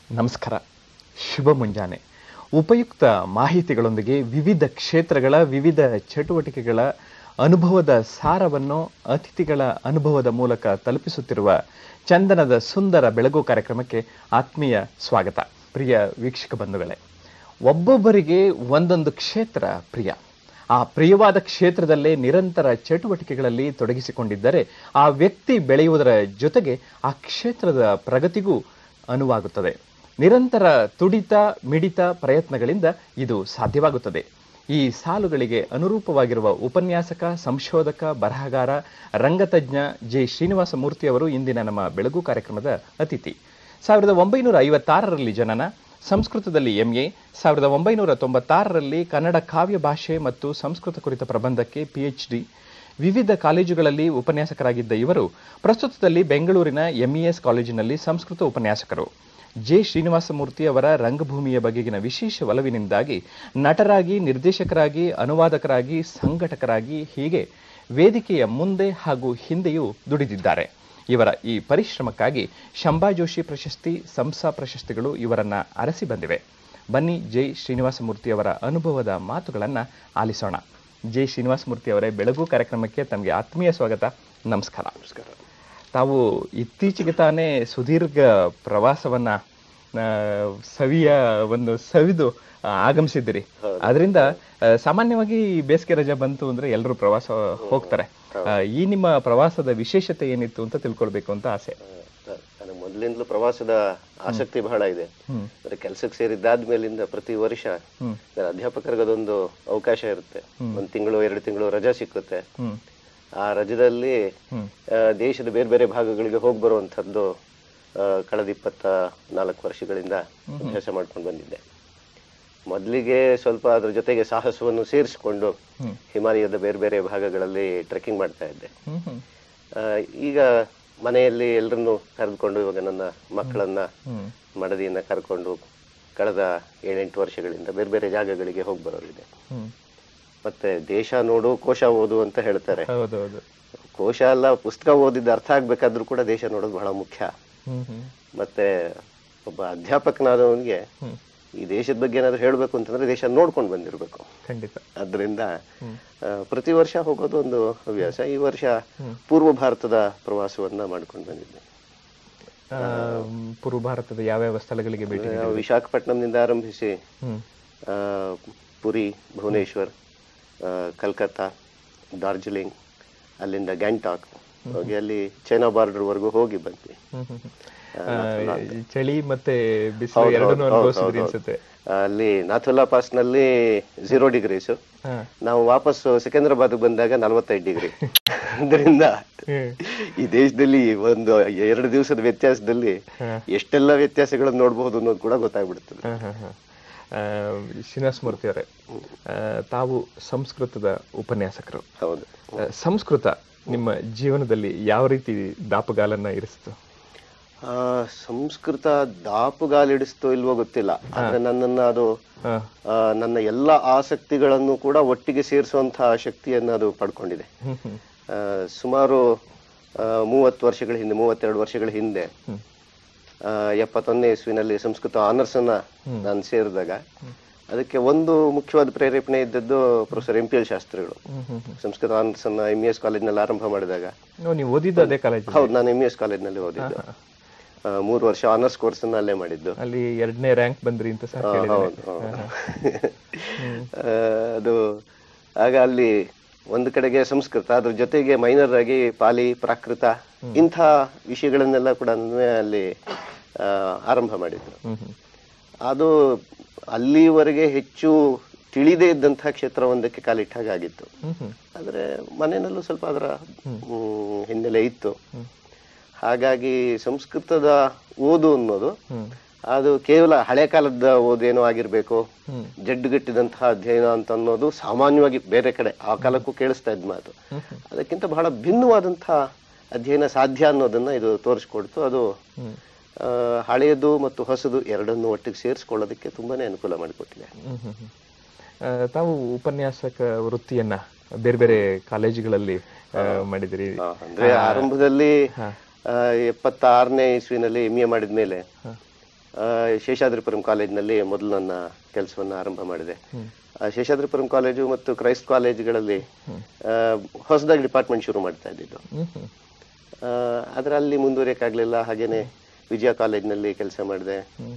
ನಮಸ್ಕಾರ ಶುಭ ಮುಂಜಾನೆ ಉಪಯುಕ್ತ ಮಾಹಿತಿಗಳೊಂದಿಗೆ ವಿವಿಧ ಕ್ಷೇತ್ರಗಳ ವಿವಿಧ ಚಟುವಟಿಕೆಗಳ ಅನುಭವದ ಸಾರವನ್ನು ಅತಿಥಿಗಳ ಅನುಭವದ ಮೂಲಕ ತಲುಪಿಸುತ್ತಿರುವ ಚಂದನದ ಸುಂದರ ಬೆಳಗು ಕಾರ್ಯಕ್ರಮಕ್ಕೆ ಆತ್ಮೀಯ ಸ್ವಾಗತ ಪ್ರಿಯ ವೀಕ್ಷಕ ಬಂಧುಗಳೇ ಒಬ್ಬೊಬ್ಬರಿಗೆ ಒಂದೊಂದು ಕ್ಷೇತ್ರ ಪ್ರಿಯ ಆ ಪ್ರಿಯವಾದ ಕ್ಷೇತ್ರದಲ್ಲೇ ನಿರಂತರ ಚಟುವಟಿಕೆಗಳಲ್ಲಿ ತೊಡಗಿಸಿಕೊಂಡಿದ್ದರೆ ಆ ವ್ಯಕ್ತಿ ಬೆಳೆಯುವುದರ ಜೊತೆಗೆ ಆ ಕ್ಷೇತ್ರದ ಪ್ರಗತಿಗೂ ಅನುವಾಗುತ್ತದೆ ನಿರಂತರ ತುಡಿತ ಮಿಡಿತ ಪ್ರಯತ್ನಗಳಿಂದ ಇದು ಸಾಧ್ಯವಾಗುತ್ತದೆ ಈ ಸಾಲುಗಳಿಗೆ ಅನುರೂಪವಾಗಿರುವ ಉಪನ್ಯಾಸಕ ಸಂಶೋಧಕ ಬರಹಗಾರ ರಂಗತಜ್ಞ ಜೆ ಶ್ರೀನಿವಾಸ ಮೂರ್ತಿ ಅವರು ಇಂದಿನ ನಮ್ಮ ಬೆಳಗು ಕಾರ್ಯಕ್ರಮದ ಅತಿಥಿ ಸಾವಿರದ ಒಂಬೈನೂರ ಐವತ್ತಾರರಲ್ಲಿ ಜನನ ಸಂಸ್ಕೃತದಲ್ಲಿ ಎಂಎ ಸಾವಿರದ ಒಂಬೈನೂರ ತೊಂಬತ್ತಾರರಲ್ಲಿ ಕನ್ನಡ ಕಾವ್ಯ ಭಾಷೆ ಮತ್ತು ಸಂಸ್ಕೃತ ಕುರಿತ ಪ್ರಬಂಧಕ್ಕೆ ಪಿಎಚ್ಡಿ ವಿವಿಧ ಕಾಲೇಜುಗಳಲ್ಲಿ ಉಪನ್ಯಾಸಕರಾಗಿದ್ದ ಇವರು ಪ್ರಸ್ತುತದಲ್ಲಿ ಬೆಂಗಳೂರಿನ ಎಂಇಎಸ್ ಕಾಲೇಜಿನಲ್ಲಿ ಸಂಸ್ಕೃತ ಉಪನ್ಯಾಸಕರು ಜೆ ಶ್ರೀನಿವಾಸಮೂರ್ತಿ ಅವರ ರಂಗಭೂಮಿಯ ಬಗೆಗಿನ ವಿಶೇಷ ಒಲವಿನಿಂದಾಗಿ ನಟರಾಗಿ ನಿರ್ದೇಶಕರಾಗಿ ಅನುವಾದಕರಾಗಿ ಸಂಘಟಕರಾಗಿ ಹೀಗೆ ವೇದಿಕೆಯ ಮುಂದೆ ಹಾಗೂ ಹಿಂದೆಯೂ ದುಡಿದಿದ್ದಾರೆ ಇವರ ಈ ಪರಿಶ್ರಮಕ್ಕಾಗಿ ಶಂಭಾ ಜೋಶಿ ಪ್ರಶಸ್ತಿ ಸಂಸಾ ಪ್ರಶಸ್ತಿಗಳು ಇವರನ್ನ ಅರಸಿ ಬಂದಿವೆ ಬನ್ನಿ ಜೈ ಶ್ರೀನಿವಾಸಮೂರ್ತಿ ಅವರ ಅನುಭವದ ಮಾತುಗಳನ್ನ ಆಲಿಸೋಣ ಜೈ ಶ್ರೀನಿವಾಸಮೂರ್ತಿ ಅವರೇ ಬೆಳಗು ಕಾರ್ಯಕ್ರಮಕ್ಕೆ ತಮಗೆ ಆತ್ಮೀಯ ಸ್ವಾಗತ ನಮಸ್ಕಾರ ನಮಸ್ಕಾರ ತಾವು ಇತ್ತೀಚೆಗೆ ತಾನೇ ಸುದೀರ್ಘ ಪ್ರವಾಸವನ್ನ ಆ, ಸವಿಯ ಒಂದು ಸವಿದು ಆ, ಆಗಮಿಸಿದ್ದೀರಿ ಅದರಿಂದ ಸಾಮಾನ್ಯವಾಗಿ ಈ ಬೇಸಿಗೆ ರಜೆ ಬಂತು ಅಂದ್ರೆ ಎಲ್ಲರೂ ಪ್ರವಾಸ ಹೋಗ್ತಾರೆ ಆ, ಈ ನಿಮ್ಮ ಪ್ರವಾಸದ ವಿಶೇಷತೆ ಏನಿತ್ತು ಅಂತ ತಿಳ್ಕೊಳ್ಬೇಕು ಅಂತ ಆಸೆ ನನಗೆ ಮೊದಲಿಂದಲೂ ಪ್ರವಾಸದ ಆಸಕ್ತಿ ಬಹಳ ಇದೆ ಅಂದ್ರೆ ಕೆಲ್ಸಕ್ಕೆ ಸೇರಿದ್ದಾದ್ಮೇಲಿಂದ ಪ್ರತಿ ವರ್ಷ ನನ್ನ ಅಧ್ಯಾಪಕರಿಗೆ ಅದೊಂದು ಅವಕಾಶ ಇರುತ್ತೆ ಒಂದ್ ತಿಂಗಳು ಎರಡು ತಿಂಗಳು ರಜಾ ಸಿಕ್ಕುತ್ತೆ ಹ್ಮ್ ಆ ರಜದಲ್ಲಿ ಆ, ದೇಶದ ಬೇರೆ ಬೇರೆ ಭಾಗಗಳಿಗೆ ಹೋಗಿ ಬರುವಂತದ್ದು ಆ, ಕಳೆದ ಇಪ್ಪತ್ತ ನಾಲ್ಕು ವರ್ಷಗಳಿಂದ ಅಭ್ಯಾಸ ಮಾಡ್ಕೊಂಡು ಬಂದಿದ್ದೆ ಮೊದಲಿಗೆ ಸ್ವಲ್ಪ ಅದ್ರ ಜೊತೆಗೆ ಸಾಹಸವನ್ನು ಸೇರಿಸಿಕೊಂಡು ಹಿಮಾಲಯದ ಬೇರೆ ಬೇರೆ ಭಾಗಗಳಲ್ಲಿ ಟ್ರೆಕ್ಕಿಂಗ್ ಮಾಡ್ತಾ ಇದ್ದೆ ಹ್ಮ್ ಹ್ಮ್ ಆ, ಈಗ ಮನೆಯಲ್ಲಿ ಎಲ್ಲರನ್ನು ಕರೆದುಕೊಂಡು ಇವಾಗ ನನ್ನ ಮಕ್ಕಳನ್ನ ಹ್ಮ್ ಮಡದಿಯನ್ನ ಕರ್ಕೊಂಡು ಕಳೆದ ಏಳೆಂಟು ವರ್ಷಗಳಿಂದ ಬೇರೆ ಬೇರೆ ಜಾಗಗಳಿಗೆ ಹೋಗಿ ಬರೋದಿದೆ ಹ್ಮ್ ಮತ್ತೆ ದೇಶ ನೋಡು ಕೋಶ ಓದು ಅಂತ ಹೇಳ್ತಾರೆ ಹೌದೌದು ಕೋಶ ಅಲ್ಲ ಪುಸ್ತಕ ಓದಿದ್ದು ಅರ್ಥ ಆಗ್ಬೇಕಾದ್ರೂ ಕೂಡ ದೇಶ ನೋಡೋದು ಬಹಳ ಮುಖ್ಯ ಹ್ಮ್ ಹ್ಮ್ ಮತ್ತೆ ಒಬ್ಬ ಅಧ್ಯಾಪಕನಾದವನಿಗೆ ಹ್ಮ್ ಈ ದೇಶದ ಬಗ್ಗೆ ಏನಾದ್ರು ಹೇಳ್ಬೇಕು ಅಂತಂದ್ರೆ ದೇಶ ನೋಡ್ಕೊಂಡು ಬಂದಿರ್ಬೇಕು ಖಂಡಿತ ಅದರಿಂದ ಪ್ರತಿ ವರ್ಷ ಹೋಗೋದು ಒಂದು ಹವ್ಯಾಸ ಈ ವರ್ಷ ಪೂರ್ವ ಭಾರತದ ಪ್ರವಾಸವನ್ನ ಮಾಡ್ಕೊಂಡು ಬಂದಿದ್ದೆ ಆ, ಪೂರ್ವ ಭಾರತದ ಯಾವ್ಯಾವ ಸ್ಥಳಗಳಿಗೆ ಭೇಟಿ ನೀಡಿದ್ರಿ? ನಾವು ವಿಶಾಖಪಟ್ಟಣಂನಿಂದ ಆರಂಭಿಸಿ ಹ್ಮ್ ಆ, ಪುರಿ ಭುವನೇಶ್ವರ್ ಆ, ಕಲ್ಕತ್ತಾ ಡಾರ್ಜಿಲಿಂಗ್ ಅಲ್ಲಿಂದ ಗ್ಯಾಂಟಾಕ್ ಹೋಗಿ ಅಲ್ಲಿ ಚೈನಾ ಬಾರ್ಡರ್ ವರೆಗೂ ಹೋಗಿ ಬಂದ್ವಿ ಹ್ಮ್ ಹ್ಮ್ ಹ್ಮ್. ಆ, ಈ ಚಳಿ ಮತ್ತೆ ಬಿಸಿಲು ಎರಡನ್ನೂ ಅನುಭವಿಸಿದ್ರಿ ಅನ್ಸುತ್ತೆ ಅಲ್ಲಿ ನಾಥುಲ್ಲಾ ಪಾಸ್ ನಲ್ಲಿ ಝೀರೋ ಡಿಗ್ರೀಸ್ ಹಾ ನಾವು ವಾಪಸ್ ಸಿಕಂದ್ರಾಬಾದ್ ಬಂದಾಗ ನಲವತ್ತೈದು ಡಿಗ್ರಿ ಅದರಿಂದ ಹ್ಮ್. ಈ ದೇಶದಲ್ಲಿ ಒಂದು ಎರಡು ದಿವಸದ ವ್ಯತ್ಯಾಸದಲ್ಲಿ ಎಷ್ಟೆಲ್ಲ ವ್ಯತ್ಯಾಸಗಳನ್ನು ನೋಡಬಹುದು ಅನ್ನೋದು ಕೂಡ ಗೊತ್ತಾಗ್ಬಿಡುತ್ತದೆ ಹ, ಹ, ಹ. ಆ, ಶ್ರೀನಿವಾಸ ಮೂರ್ತಿ ಅವರೇ ಆ, ತಾವು ಸಂಸ್ಕೃತದ ಉಪನ್ಯಾಸಕರು ಹೌದು ಆ, ಸಂಸ್ಕೃತ ನಿಮ್ಮ ಜೀವನದಲ್ಲಿ ಯಾವ ರೀತಿ ದಾಪುಗಾಲನ್ನ ಇರಿಸಿತು ಆ, ಸಂಸ್ಕೃತ ದಾಪುಗಾಲಿಡಿಸ್ತೋ ಇಲ್ವೋ ಗೊತ್ತಿಲ್ಲ ಆದ್ರೆ ನನ್ನನ್ನ ಅದು ಹ, ಆ, ನನ್ನ ಎಲ್ಲ ಆಸಕ್ತಿಗಳನ್ನು ಕೂಡ ಒಟ್ಟಿಗೆ ಸೇರಿಸುವಂತಹ ಶಕ್ತಿಯನ್ನು ಅದು ಪಡ್ಕೊಂಡಿದೆ ಹ್ಮ್, ಹ್ಮ್, ಆ, ಸುಮಾರು ಆ, ಮೂವತ್ತು ವರ್ಷಗಳ ಹಿಂದೆ ಮೂವತ್ತೆರಡು ವರ್ಷಗಳ ಹಿಂದೆ ಹ್ಮ್. ಆ, ಎಪ್ಪತ್ತೊಂದನೇ ಇಸ್ವಿನಲ್ಲಿ ಸಂಸ್ಕೃತ ಆನರ್ಸ್ ಅನ್ನ ನಾನು ಸೇರಿದಾಗ ಅದಕ್ಕೆ ಒಂದು ಮುಖ್ಯವಾದ ಪ್ರೇರೇಪಣೆ ಇದ್ದದ್ದು ಪ್ರೊಫೆಸರ್ ಎಂ ಪಿ ಎಲ್ ಶಾಸ್ತ್ರಿಗಳು ಹ್ಮ್, ಹ್ಮ್, ಹ್ಮ್. ಸಂಸ್ಕೃತ ಆನರ್ಸ್ ಅನ್ನ ಎಂ ಎಸ್ ಕಾಲೇಜ್ನಲ್ಲಿ ಆರಂಭ ಮಾಡಿದಾಗ ಓ, ನೀವು ಓದಿದ್ದು ಅದೇ ಕಾಲೇಜ್ ಹೌದು ನಾನು ಎಂ ಎಸ್ ಕಾಲೇಜ್ನಲ್ಲಿ ಓದಿದ್ದು ಆ, ಮೂರು ವರ್ಷ ಆನರ್ಸ್ ಕೋರ್ಸ್ ಅನ್ನ ಅಲ್ಲೇ ಮಾಡಿದ್ದು ಅಲ್ಲಿ ಎರಡನೇ ರ್ಯಾಂಕ್ ಬಂದ್ರಿ ಅಂತ ಸರ್ ಕೇಳಿದ್ದೇನೆ ಹೌದು ಹೌದು. ಆ, ಅದು ಆಗ ಅಲ್ಲಿ ಒಂದು ಕಡೆಗೆ ಸಂಸ್ಕೃತ ಅದ್ರ ಜೊತೆಗೆ ಮೈನರ್ ಆಗಿ ಪಾಲಿ ಪ್ರಾಕೃತ ಇಂಥ ವಿಷಯಗಳನ್ನೆಲ್ಲ ಕೂಡ ಅಲ್ಲಿ ಆ, ಆರಂಭ ಮಾಡಿದ್ರು ಹ್ಮ್ ಹ್ಮ್ ಅದು ಅಲ್ಲಿವರೆಗೆ ಹೆಚ್ಚು ತಿಳಿದೇ ಇದ್ದಂತಹ ಕ್ಷೇತ್ರ ಒಂದಕ್ಕೆ ಕಾಲಿಟ್ಟಾಗ ಆಗಿತ್ತು ಹ್ಮ್ ಹ್ಮ್ ಆದ್ರೆ ಮನೆಯಲ್ಲೂ ಸ್ವಲ್ಪ ಅದರ ಹ್ಮ್, ಹಿನ್ನೆಲೆ ಇತ್ತು ಹಾಗಾಗಿ ಸಂಸ್ಕೃತದ ಓದು ಅನ್ನೋದು ಹ್ಮ್ ಅದು ಕೇವಲ ಹಳೆ ಕಾಲದ ಓದೇನೋ ಆಗಿರ್ಬೇಕು ಹ್ಮ್. ಜಡ್ಡುಗಟ್ಟಿದಂತಹ ಅಧ್ಯಯನ ಅಂತ ಅನ್ನೋದು ಸಾಮಾನ್ಯವಾಗಿ ಬೇರೆ ಕಡೆ ಆ ಕಾಲಕ್ಕೂ ಕೇಳಿಸ್ತಾ ಇದ್ ಮಾತು ಅದಕ್ಕಿಂತ ಬಹಳ ಭಿನ್ನವಾದಂತಹ ಅಧ್ಯಯನ ಸಾಧ್ಯ ಅನ್ನೋದನ್ನ ಇದು ತೋರಿಸ್ಕೊಡ್ತು ಅದು ಹ್ಮ್ ಆ, ಹಳೆಯದು ಮತ್ತು ಹೊಸದು ಎರಡನ್ನು ಒಟ್ಟಿಗೆ ಸೇರಿಸ್ಕೊಳ್ಳೋದಕ್ಕೆ ತುಂಬಾನೇ ಅನುಕೂಲ ಮಾಡಿಕೊಟ್ಟಿದೆ ಹ್ಮ್ ಹ್ಮ್ ಹ್ಮ್. ಆ, ತಾವು ಉಪನ್ಯಾಸಕ ವೃತ್ತಿಯನ್ನ ಬೇರೆ ಬೇರೆ ಕಾಲೇಜುಗಳಲ್ಲಿ ಆ, ಮಾಡಿದಿರಿ ಆ, ಅಂದ್ರೆ ಆರಂಭದಲ್ಲಿ ಆ, ಎಪ್ಪತ್ತಾರನೇ ಇಸ್ವಿನಲ್ಲಿ ಎಂ ಎ ಮಾಡಿದ್ಮೇಲೆ ಆ, ಶೇಷಾದ್ರಿಪುರಂ ಕಾಲೇಜಿನಲ್ಲಿ ಮೊದಲು ನನ್ನ ಕೆಲಸವನ್ನ ಆರಂಭ ಮಾಡಿದೆ ಆ, ಶೇಷಾದ್ರಿಪುರಂ ಕಾಲೇಜು ಮತ್ತು ಕ್ರೈಸ್ಟ್ ಕಾಲೇಜುಗಳಲ್ಲಿ ಆ, ಹೊಸದಾಗಿ ಡಿಪಾರ್ಟ್ಮೆಂಟ್ ಶುರು ಮಾಡ್ತಾ ಇದ್ದಿದ್ದು ಹ್ಮ್ ಹ್ಮ್ ಆ, ಆದ್ರೆ ಅಲ್ಲಿ ಮುಂದುವರಿಯಕ್ಕಾಗ್ಲಿಲ್ಲ ಹಾಗೇನೆ ವಿಜಯ ಕಾಲೇಜ್ನಲ್ಲಿ ಕೆಲಸ ಮಾಡಿದೆ